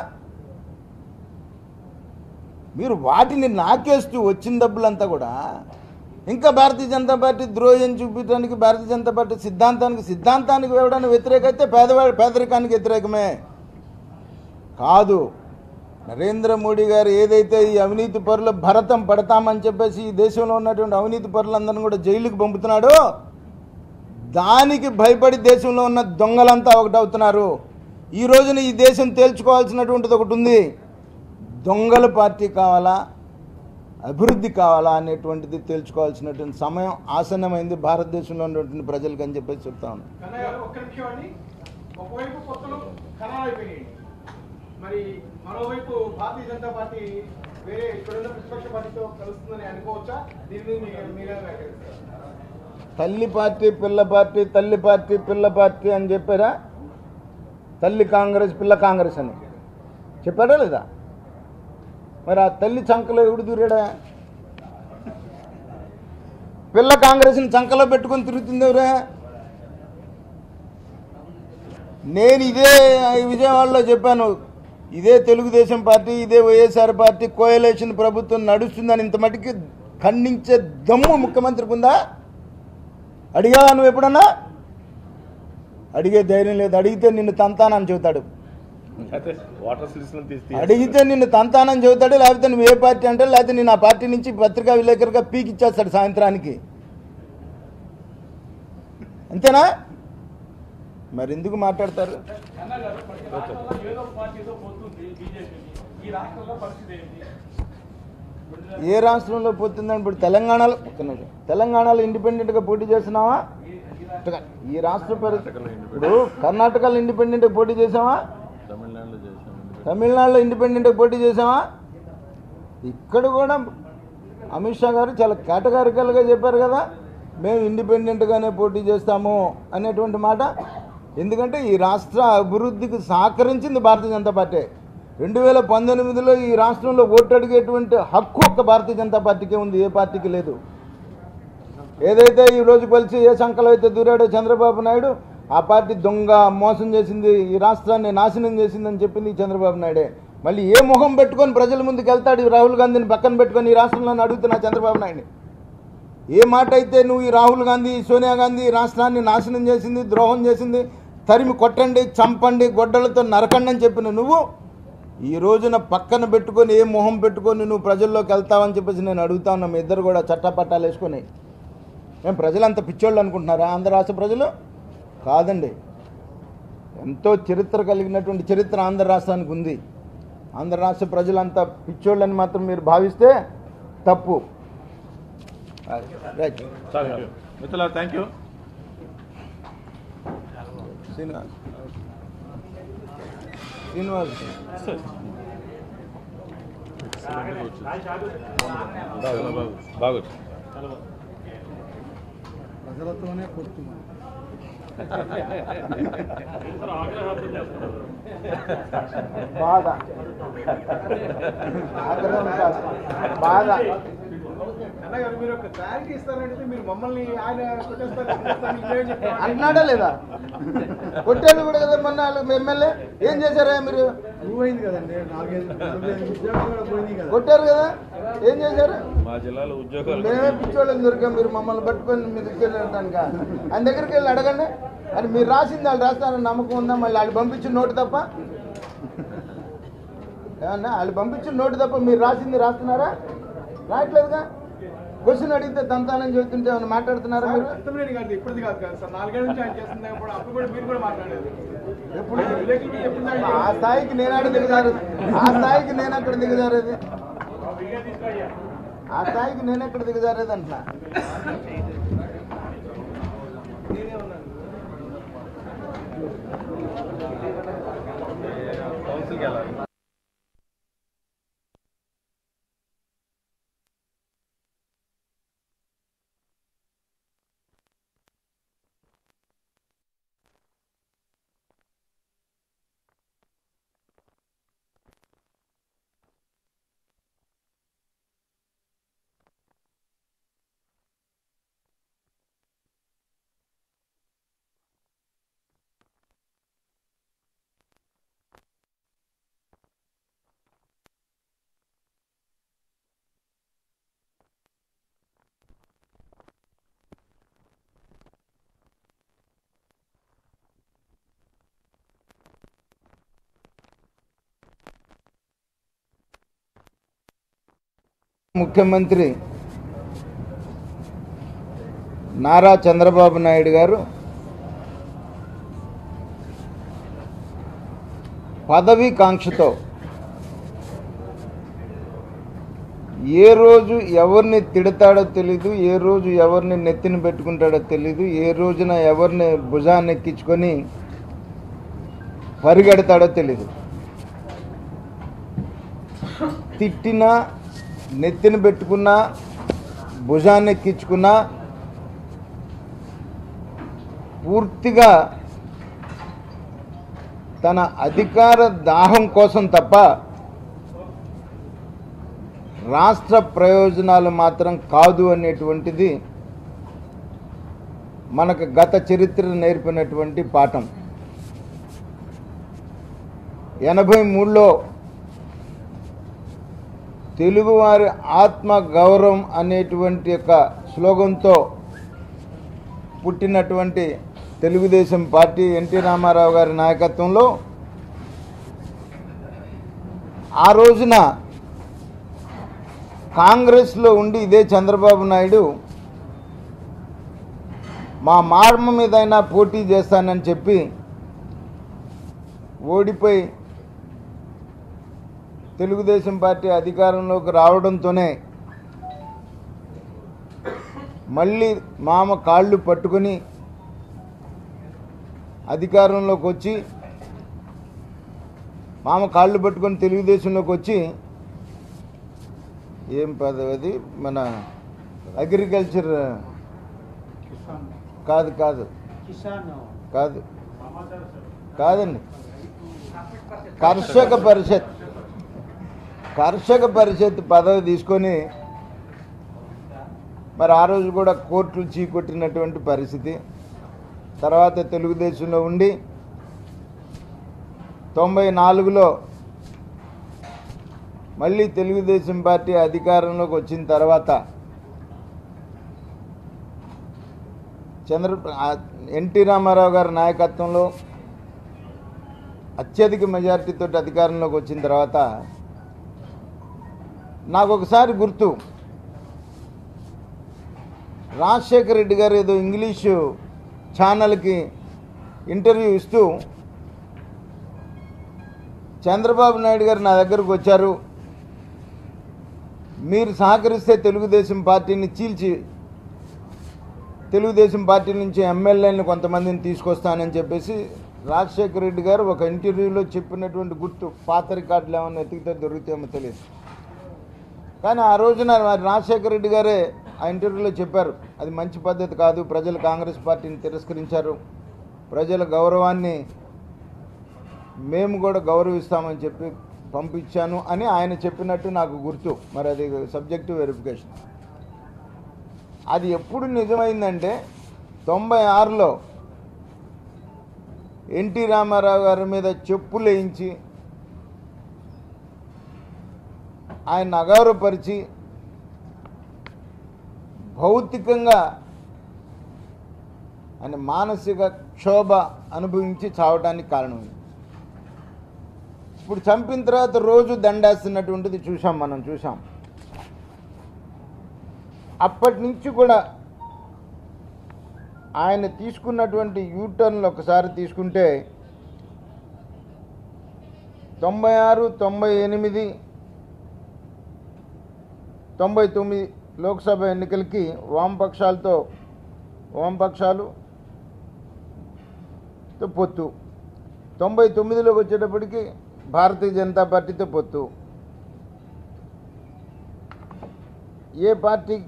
మీరు వాటిని నాకేస్తూ వచ్చిన డబ్బులంతా కూడా ఇంకా భారతీయ జనతా పార్టీ ద్రోహం చూపించడానికి భారతీయ జనతా పార్టీ సిద్ధాంతానికి సిద్ధాంతానికి ఇవ్వడానికి వ్యతిరేకైతే పేదవాడి పేదరికానికి వ్యతిరేకమే కాదు నరేంద్ర మోడీ గారు ఏదైతే ఈ అవినీతి పరుల భరతం పడతామని చెప్పేసి ఈ దేశంలో ఉన్నటువంటి అవినీతి పరులందరినీ కూడా జైలుకి పంపుతున్నాడో దానికి భయపడి దేశంలో ఉన్న దొంగలంతా ఒకటవుతున్నారు ఈ రోజున ఈ దేశం తేల్చుకోవాల్సినటువంటిది ఒకటి ఉంది దొంగల పార్టీ కావాలా అభివృద్ధి కావాలా అనేటువంటిది తేల్చుకోవాల్సినటువంటి సమయం ఆసన్నమైంది భారతదేశంలో ఉన్నటువంటి ప్రజలకు అని చెప్పేసి చెప్తా ఉన్నాను కన్నయ్య గారు ఒక్క నిమిషం అండి ఒకవైపు కొత్తలు ఖరారు అయిపోయినాయి మరి మరోవైపు భారతీయ జనతా పార్టీ వేరే ఇక్కడున్న ప్రతిపక్ష పార్టీతో కలుస్తుందని అనుకోవచ్చా దీని మీద మీరు మీరే వ్యాఖ్యానిస్తారు తల్లి పార్టీ పిల్ల పార్టీ తల్లి పార్టీ పిల్ల పార్టీ అని చెప్పారా తల్లి కాంగ్రెస్ పిల్ల కాంగ్రెస్ అని చెప్పారా లేదా మరి ఆ తల్లి చంకలో ఎవడు దూరాడా పిల్ల కాంగ్రెస్ని చంకలో పెట్టుకొని తిరుగుతుంది ఎవరే నేను ఇదే ఈ విజయవాడలో చెప్పాను ఇదే తెలుగుదేశం పార్టీ ఇదే వైఎస్ఆర్ పార్టీ కోయలేషన్ ప్రభుత్వం నడుస్తుందని ఇంత మటుకి ఖండించే దమ్ము ముఖ్యమంత్రికి ఉందా అడిగావా నువ్వు ఎప్పుడన్నా అడిగే ధైర్యం లేదు అడిగితే నిన్ను తంతానని చెబుతాడు వాటర్ సిలిండర్ తీసి అడిగితే నిన్ను తంతానని చెబుతాడు లేకపోతే నువ్వు ఏ పార్టీ అంటే లేకపోతే నేను ఆ పార్టీ నుంచి పత్రికా విలేకరుగా పీకిచ్చేస్తాడు సాయంత్రానికి అంతేనా మరి ఎందుకు మాట్లాడతారు అన్నగారు మరి రాష్ట్రంలో ఏదో ఒక పార్టీతో పోతుంది బీజేపీకి ఈ రాష్ట్రంలో పరిస్థితి ఏంటి ఏ రాష్ట్రంలో పోతుందని ఇప్పుడు తెలంగాణలో ఒక్క నిమిషం. తెలంగాణలో ఇండిపెండెంట్గా పోటీ చేస్తున్నావా ఈ రాష్ట్ర పరిస్థితి ఇప్పుడు కర్ణాటకలో ఇండిపెండెంట్గా పోటీ చేసావా తమిళనాడులో చేశాను తమిళనాడులో ఇండిపెండెంట్గా పోటీ చేసావా ఇక్కడ కూడా అమిత్ షా గారు చాలా కేటగారికల్గా చెప్పారు కదా మేము ఇండిపెండెంట్గానే పోటీ చేస్తాము అనేటువంటి మాట ఎందుకంటే ఈ రాష్ట్ర అభివృద్ధికి సహకరించింది భారతీయ జనతా పార్టీ రెండు వేల పంతొమ్మిదిలో ఈ రాష్ట్రంలో ఓటు అడిగేటువంటి హక్కు ఒక్క భారతీయ జనతా పార్టీకే ఉంది ఏ పార్టీకి లేదు ఏదైతే ఈ రోజు కలిసి ఏ సంకలం అయితే దూరాడో చంద్రబాబు నాయుడు ఆ పార్టీ దొంగ మోసం చేసింది ఈ రాష్ట్రాన్ని నాశనం చేసిందని చెప్పింది ఈ చంద్రబాబు నాయుడే మళ్ళీ ఏ ముఖం పెట్టుకొని ప్రజల ముందుకు వెళ్తాడు ఈ రాహుల్ గాంధీని పక్కన పెట్టుకొని ఈ రాష్ట్రంలో అడుగుతున్నా చంద్రబాబు నాయుడిని ఏ మాట అయితే నువ్వు ఈ రాహుల్ గాంధీ సోనియా గాంధీ ఈ రాష్ట్రాన్ని నాశనం చేసింది ద్రోహం చేసింది తరిమి కొట్టండి చంపండి గొడ్డలతో నరకండి అని చెప్పిన నువ్వు ఈ రోజున పక్కన పెట్టుకొని ఏ మొహం పెట్టుకొని నువ్వు ప్రజల్లోకి వెళ్తావని చెప్పేసి నేను అడుగుతా ఉన్నా మీ ఇద్దరు కూడా చట్టపట్టాలు వేసుకొని మేము ప్రజలు అంత పిచ్చోళ్ళు అనుకుంటున్నారా ఆంధ్ర రాష్ట్ర ప్రజలు కాదండి ఎంతో చరిత్ర కలిగినటువంటి చరిత్ర ఆంధ్ర రాష్ట్రానికి ఉంది ఆంధ్ర రాష్ట్ర ప్రజలంతా పిచ్చోళ్ళని మాత్రం మీరు భావిస్తే తప్పు రైట్ మిత్రుల థ్యాంక్ యూ శ్రీనివాస్ శ్రీనివాస్ బాగా ప్రజలతోనే పొత్తు బాధ ఆగ్రహం కాదు బాధ అన్నగారు మీరు ఒక క్లారిటీ ఇస్తారంటే మీరు మమ్మల్ని ఆయన కొట్టేస్తారు కొట్టేస్తారు, ఇవేం చెప్తారు? అంటున్నాడా లేదా కొట్టాడు కూడా కదా మొన్న వాళ్ళు ఎమ్మెల్యే ఏం చేశారా మీరు పోయింది కదండి నాలుగైదు నాలుగైదు ఉద్యోగాలు కూడా పోయినాయి కదా కొట్టారు కదా ఏం చేశారు మా జిల్లాలో ఉద్యోగాలు మేమే పిచ్చోళ్ళని దొరికాం మీరు మమ్మల్ని పట్టుకొని మీ దగ్గర వెళ్ళడానికి ఆయన దగ్గరికి వెళ్ళి అడగండి అని మీరు రాసింది వాళ్ళు రాస్తారని నమ్మకం ఉందా మళ్ళీ వాళ్ళు పంపించిన నోటు తప్ప ఏమన్నా వాళ్ళు పంపించిన నోటు తప్ప మీరు రాసింది రాస్తున్నారా రాయట్లేదుగా క్వశ్చన్ అడిగితే దంతాలని చెబుతుంటే ఏమైనా మాట్లాడుతున్నారా మీరు అర్థమేది కాదు ఇప్పటిది కాదు కదా సార్ నాలుగేళ్ళ నుంచి ఆయన చేస్తుంది అప్పుడు అప్పుడు కూడా మీరు కూడా మాట్లాడేది ఎప్పుడు విలేకరులు మీద ఎప్పుడు దాడి ఆ స్థాయికి నేనాడు దిగజారు ఆ స్థాయికి నేను అక్కడ దిగజారేది ఆ స్థాయికి నేను ఎక్కడ దిగజారేది అంటున్నా కౌన్సిల్కి వెళ్ళాలి ముఖ్యమంత్రి నారా చంద్రబాబు నాయుడు గారు పదవీ కాంక్షతో ఏ రోజు ఎవరిని తిడతాడో తెలీదు ఏ రోజు ఎవరిని నెత్తిన పెట్టుకుంటాడో తెలీదు ఏ రోజున ఎవరిని భుజాన్ని ఎక్కించుకొని పరిగెడతాడో తెలీదు తిట్టినా నెత్తిన పెట్టుకున్నా భుజాన్ని ఎక్కించుకున్నా పూర్తిగా తన అధికార దాహం కోసం తప్ప రాష్ట్ర ప్రయోజనాలు మాత్రం కాదు అనేటువంటిది మనకు గత చరిత్ర నేర్పినటువంటి పాఠం ఎనభై మూడులో తెలుగువారి ఆత్మ గౌరవం అనేటువంటి యొక్క స్లోగన్తో పుట్టినటువంటి తెలుగుదేశం పార్టీ ఎన్టీ రామారావు గారి నాయకత్వంలో ఆ రోజున కాంగ్రెస్లో ఉండి ఇదే చంద్రబాబు నాయుడు మా మార్మ మీదైనా పోటీ చేస్తానని చెప్పి ఓడిపోయి తెలుగుదేశం పార్టీ అధికారంలోకి రావడంతోనే మళ్ళీ మామ కాళ్ళు పట్టుకొని అధికారంలోకి వచ్చి మామ కాళ్ళు పట్టుకొని తెలుగుదేశంలోకి వచ్చి ఏం పదవి అది మన అగ్రికల్చర్ కాదు కాదు కాదు కాదండి కర్షక పరిషత్ కర్షక పరిషత్ పదవి తీసుకొని మరి ఆ రోజు కూడా కోర్టులు చీకొట్టినటువంటి పరిస్థితి తర్వాత తెలుగుదేశంలో ఉండి తొంభై నాలుగులో మళ్ళీ తెలుగుదేశం పార్టీ అధికారంలోకి వచ్చిన తర్వాత చంద్ర ఎన్టీ రామారావు గారి నాయకత్వంలో అత్యధిక మెజారిటీతో అధికారంలోకి వచ్చిన తర్వాత నాకు ఒకసారి గుర్తు రాజశేఖర రెడ్డి గారు ఏదో ఇంగ్లీషు ఛానల్కి ఇంటర్వ్యూ ఇస్తూ చంద్రబాబు నాయుడు గారు నా దగ్గరకు వచ్చారు మీరు సహకరిస్తే తెలుగుదేశం పార్టీని చీల్చి తెలుగుదేశం పార్టీ నుంచి ఎమ్మెల్యేలను కొంతమందిని తీసుకొస్తానని చెప్పేసి రాజశేఖర రెడ్డి గారు ఒక ఇంటర్వ్యూలో చెప్పినటువంటి గుర్తు పాత రికార్డులు ఏమైనా ఎతికితే దొరుకుతాయేమో తెలియదు కానీ ఆ రోజున మరి రాజశేఖర రెడ్డి గారే ఆ ఇంటర్వ్యూలో చెప్పారు అది మంచి పద్ధతి కాదు ప్రజలు కాంగ్రెస్ పార్టీని తిరస్కరించారు ప్రజల గౌరవాన్ని మేము కూడా గౌరవిస్తామని చెప్పి పంపించాను అని ఆయన చెప్పినట్టు నాకు గుర్తు మరి అది సబ్జెక్టివ్ వెరిఫికేషన్ అది ఎప్పుడు నిజమైందంటే తొంభై ఆరులో ఎన్టీ రామారావు గారి మీద చెప్పులు వేయించి ఆయన అగౌరవపరిచి భౌతికంగా ఆయన మానసిక క్షోభ అనుభవించి చావడానికి కారణమైంది ఇప్పుడు చంపిన తర్వాత రోజు దండేస్తున్నటువంటిది చూసాం మనం చూసాం అప్పటి నుంచి కూడా ఆయన తీసుకున్నటువంటి యూటర్న్లు ఒకసారి తీసుకుంటే తొంభై ఆరు తొంభై ఎనిమిది తొంభై తొమ్మిది లోక్సభ ఎన్నికలకి వామపక్షాలతో వామపక్షాలు తో పొత్తు తొంభై తొమ్మిదిలోకి వచ్చేటప్పటికి భారతీయ జనతా పార్టీతో పొత్తు ఏ పార్టీ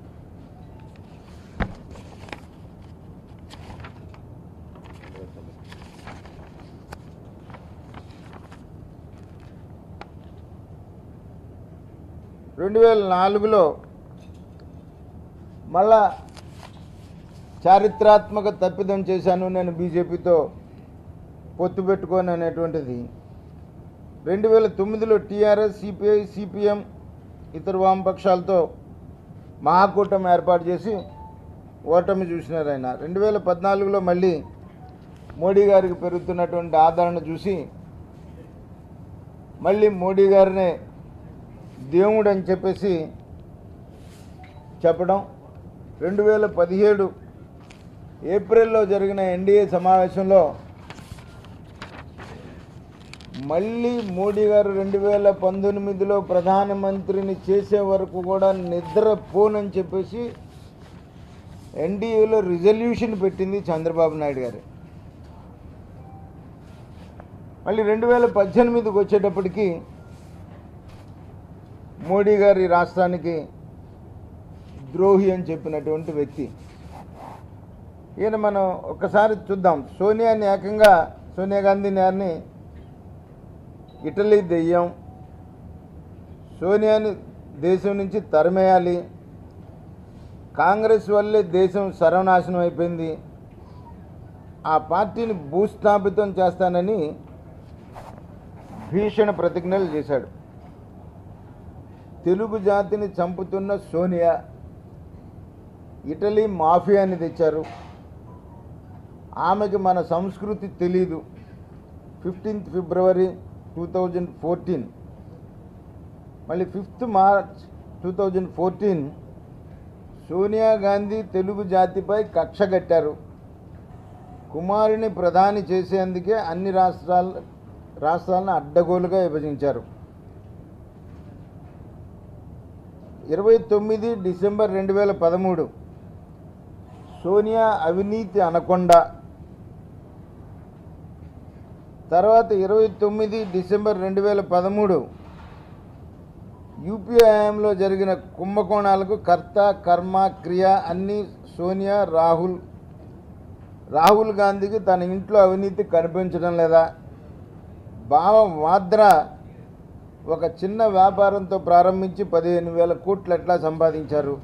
రెండు వేల నాలుగులో మళ్ళా చారిత్రాత్మక తప్పిదం చేశాను నేను బీజేపీతో పొత్తు పెట్టుకోను అనేటువంటిది రెండు వేల తొమ్మిదిలో టీఆర్ఎస్ సిపిఐ సిపిఎం ఇతర వామపక్షాలతో మహాకూటమి ఏర్పాటు చేసి ఓటమి చూసినారు ఆయన రెండు వేల పద్నాలుగులో మళ్ళీ మోడీ గారికి పెరుగుతున్నటువంటి ఆదరణ చూసి మళ్ళీ మోడీ గారినే దేవుడు అని చెప్పేసి చెప్పడం రెండు వేల పదిహేడు ఏప్రిల్లో జరిగిన ఎన్డీఏ సమావేశంలో మళ్ళీ మోడీ గారు రెండు వేల పంతొమ్మిదిలో ప్రధానమంత్రిని చేసే వరకు కూడా నిద్రపోనని చెప్పేసి ఎన్డీఏలో రిజల్యూషన్ పెట్టింది చంద్రబాబు నాయుడు గారు మళ్ళీ రెండు వేల పద్దెనిమిదికి వచ్చేటప్పటికి మోడీ గారి రాష్ట్రానికి ద్రోహి అని చెప్పినటువంటి వ్యక్తి ఈయన మనం ఒక్కసారి చూద్దాం సోనియాని ఏకంగా సోనియా గాంధీ గారిని ఇటలీ దెయ్యం సోనియాని దేశం నుంచి తరిమేయాలి కాంగ్రెస్ వల్లే దేశం సర్వనాశనం అయిపోయింది ఆ పార్టీని భూస్థాపితం చేస్తానని భీషణ ప్రతిజ్ఞలు చేశాడు తెలుగు జాతిని చంపుతున్న సోనియా ఇటలీ మాఫియాని తెచ్చారు ఆమెకి మన సంస్కృతి తెలీదు fifteenth February two thousand fourteen మళ్ళీ fifth March two thousand fourteen Sonia Gandhi Telugu జాతిపై కక్ష కట్టారు కుమారుని ప్రధాని చేసేందుకే అన్ని రాష్ట్రాల రాష్ట్రాలను అడ్డగోలుగా విభజించారు ఇరవై తొమ్మిది డిసెంబర్ రెండు వేల పదమూడు సోనియా అవినీతి అనకొండ తర్వాత ఇరవై తొమ్మిది డిసెంబర్ రెండు వేల పదమూడు యూపీఏ హయాంలో జరిగిన కుంభకోణాలకు కర్త కర్మ క్రియ అన్నీ సోనియా రాహుల్ రాహుల్ గాంధీకి తన ఇంట్లో అవినీతి కనిపించడం లేదా బావ వాద్రా ఒక చిన్న వ్యాపారంతో ప్రారంభించి పదిహేను వేల కోట్లు ఎట్లా సంపాదించారు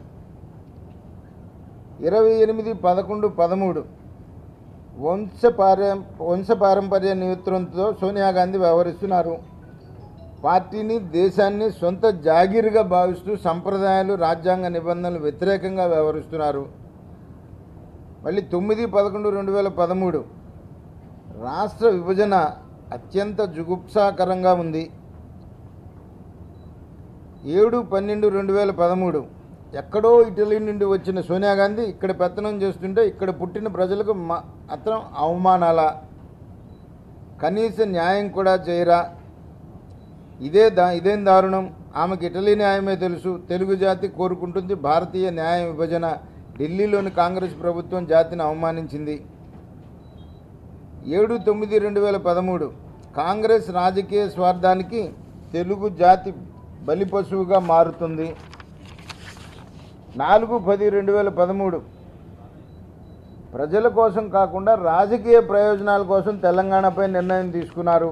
ఇరవై ఎనిమిది పదకొండు పదమూడు వంశపార్య వంశపారంపర్య నేతృత్వంతో సోనియా గాంధీ వ్యవహరిస్తున్నారు పార్టీని దేశాన్ని సొంత జాగీరుగా భావిస్తూ సంప్రదాయాలు రాజ్యాంగ నిబంధనలు వ్యతిరేకంగా వ్యవహరిస్తున్నారు మళ్ళీ తొమ్మిది పదకొండు రెండు వేల పదమూడు రాష్ట్ర విభజన అత్యంత జుగుప్సాకరంగా ఉంది ఏడు పన్నెండు రెండు వేల పదమూడు ఎక్కడో ఇటలీ నుండి వచ్చిన సోనియా గాంధీ ఇక్కడ పెత్తనం చేస్తుంటే ఇక్కడ పుట్టిన ప్రజలకు మాత్రం అవమానాల కనీస న్యాయం కూడా చేయరా ఇదే దా ఇదేం దారుణం ఆమెకి ఇటలీ న్యాయమే తెలుసు తెలుగు జాతి కోరుకుంటుంది భారతీయ న్యాయ విభజన ఢిల్లీలోని కాంగ్రెస్ ప్రభుత్వం జాతిని అవమానించింది ఏడు తొమ్మిది రెండు వేల పదమూడు కాంగ్రెస్ రాజకీయ స్వార్థానికి తెలుగు జాతి బలిపశువుగా మారుతుంది నాలుగు పది రెండు వేల పదమూడు ప్రజల కోసం కాకుండా రాజకీయ ప్రయోజనాల కోసం తెలంగాణపై నిర్ణయం తీసుకున్నారు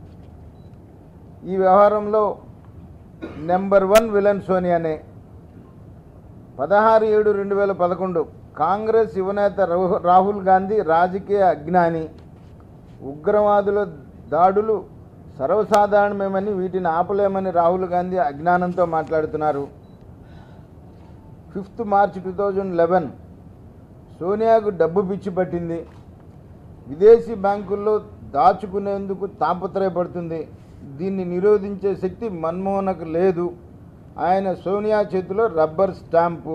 ఈ వ్యవహారంలో నెంబర్ వన్ విలన్ సోనియానే పదహారు ఏడు రెండు వేల పదకొండు కాంగ్రెస్ యువనేత రాహు- రాహుల్ గాంధీ రాజకీయ అజ్ఞాని ఉగ్రవాదుల దాడులు సర్వసాధారణమేమని వీటిని ఆపలేమని రాహుల్ గాంధీ అజ్ఞానంతో మాట్లాడుతున్నారు fifth March two thousand eleven సోనియాకు డబ్బు పిచ్చి పట్టింది విదేశీ బ్యాంకుల్లో దాచుకునేందుకు తాపత్రయపడుతుంది దీన్ని నిరోధించే శక్తి మన్మోహన్కు లేదు ఆయన సోనియా చేతిలో రబ్బర్ స్టాంపు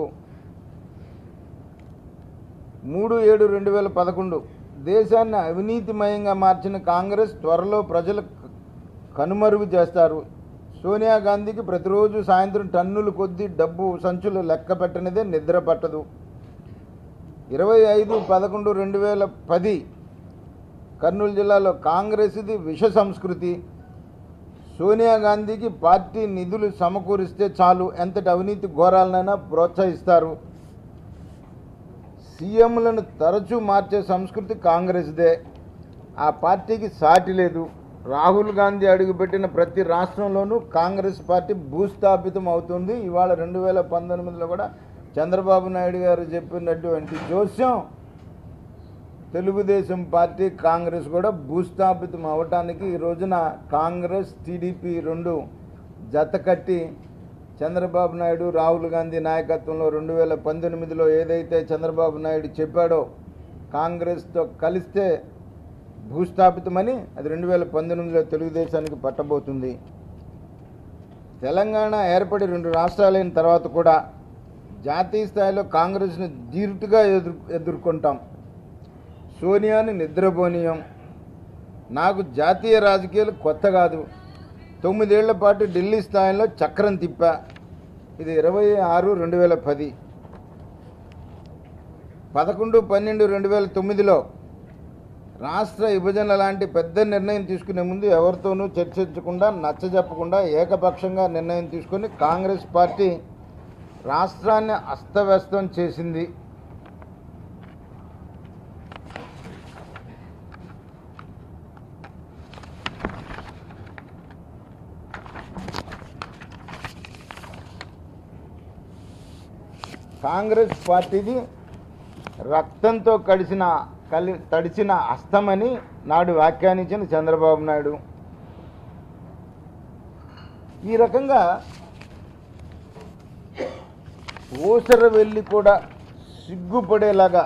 మూడు ఏడు రెండు వేల పదకొండు దేశాన్ని అవినీతిమయంగా మార్చిన కాంగ్రెస్ త్వరలో ప్రజలు కనుమరుగు చేస్తారు సోనియా గాంధీకి ప్రతిరోజు సాయంత్రం టన్నుల కొద్దీ డబ్బు సంచులు లెక్క పెట్టనిదే నిద్ర పట్టదు ఇరవై ఐదు పదకొండు రెండు వేల పది కర్నూలు జిల్లాలో కాంగ్రెస్ది విష సంస్కృతి సోనియా గాంధీకి పార్టీ నిధులు సమకూరిస్తే చాలు ఎంతటి అవినీతి ఘోరాలనైనా ప్రోత్సహిస్తారు సీఎంలను తరచూ మార్చే సంస్కృతి కాంగ్రెస్దే ఆ పార్టీకి సాటి లేదు రాహుల్ గాంధీ అడుగుపెట్టిన ప్రతి రాష్ట్రంలోనూ కాంగ్రెస్ పార్టీ భూస్థాపితం అవుతుంది ఇవాళ రెండు వేల పంతొమ్మిదిలో కూడా చంద్రబాబు నాయుడు గారు చెప్పినటువంటి జోస్యం తెలుగుదేశం పార్టీ కాంగ్రెస్ కూడా భూస్థాపితం అవటానికి ఈ రోజున కాంగ్రెస్ టీడీపీ రెండు జత కట్టి చంద్రబాబు నాయుడు రాహుల్ గాంధీ నాయకత్వంలో రెండు వేల పంతొమ్మిదిలో ఏదైతే చంద్రబాబు నాయుడు చెప్పాడో కాంగ్రెస్తో కలిస్తే భూస్థాపితమని అది రెండు వేల పంతొమ్మిదిలో తెలుగుదేశానికి పట్టబోతుంది తెలంగాణ ఏర్పడి రెండు రాష్ట్రాలైన తర్వాత కూడా జాతీయ స్థాయిలో కాంగ్రెస్ను ధీరుటుగా ఎదురు ఎదుర్కొంటాం సోనియాని నిద్రపోనీయం నాకు జాతీయ రాజకీయాలు కొత్త కాదు తొమ్మిదేళ్ల పాటు ఢిల్లీ స్థాయిలో చక్రం తిప్పా ఇది ఇరవై ఆరు రెండు వేల పది పదకొండు పన్నెండు రెండు వేల తొమ్మిదిలో రాష్ట్ర విభజన లాంటి పెద్ద నిర్ణయం తీసుకునే ముందు ఎవరితోనూ చర్చించకుండా నచ్చజెప్పకుండా ఏకపక్షంగా నిర్ణయం తీసుకొని కాంగ్రెస్ పార్టీ రాష్ట్రాన్ని అస్తవ్యస్తం చేసింది కాంగ్రెస్ పార్టీది రక్తంతో కడిసిన కలి తడిచిన అస్తమని నాడు వ్యాఖ్యానించిన చంద్రబాబు నాయుడు ఈ రకంగా ఊసర వెళ్ళి కూడా సిగ్గుపడేలాగా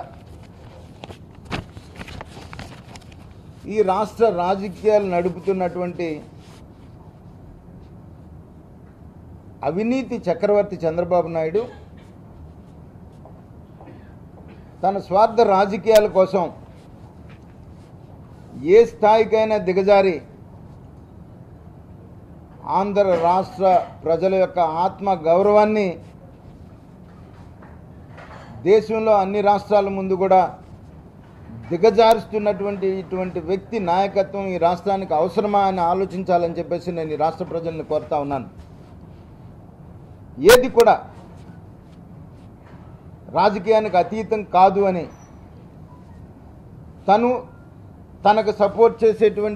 ఈ రాష్ట్ర రాజకీయాలు నడుపుతున్నటువంటి అవినీతి చక్రవర్తి చంద్రబాబు నాయుడు తన స్వార్థ రాజకీయాల కోసం ఏ స్థాయికైనా దిగజారి ఆంధ్ర రాష్ట్ర ప్రజల యొక్క ఆత్మ గౌరవాన్ని దేశంలో అన్ని రాష్ట్రాల ముందు కూడా దిగజారుస్తున్నటువంటి ఇటువంటి వ్యక్తి నాయకత్వం ఈ రాష్ట్రానికి అవసరమా అని ఆలోచించాలని చెప్పేసి నేను ఈ రాష్ట్ర ప్రజల్ని కోరుతా ఉన్నాను ఏది కూడా రాజకీయానికి అతీతం కాదు అని తను తనకు సపోర్ట్ చేసేటువంటి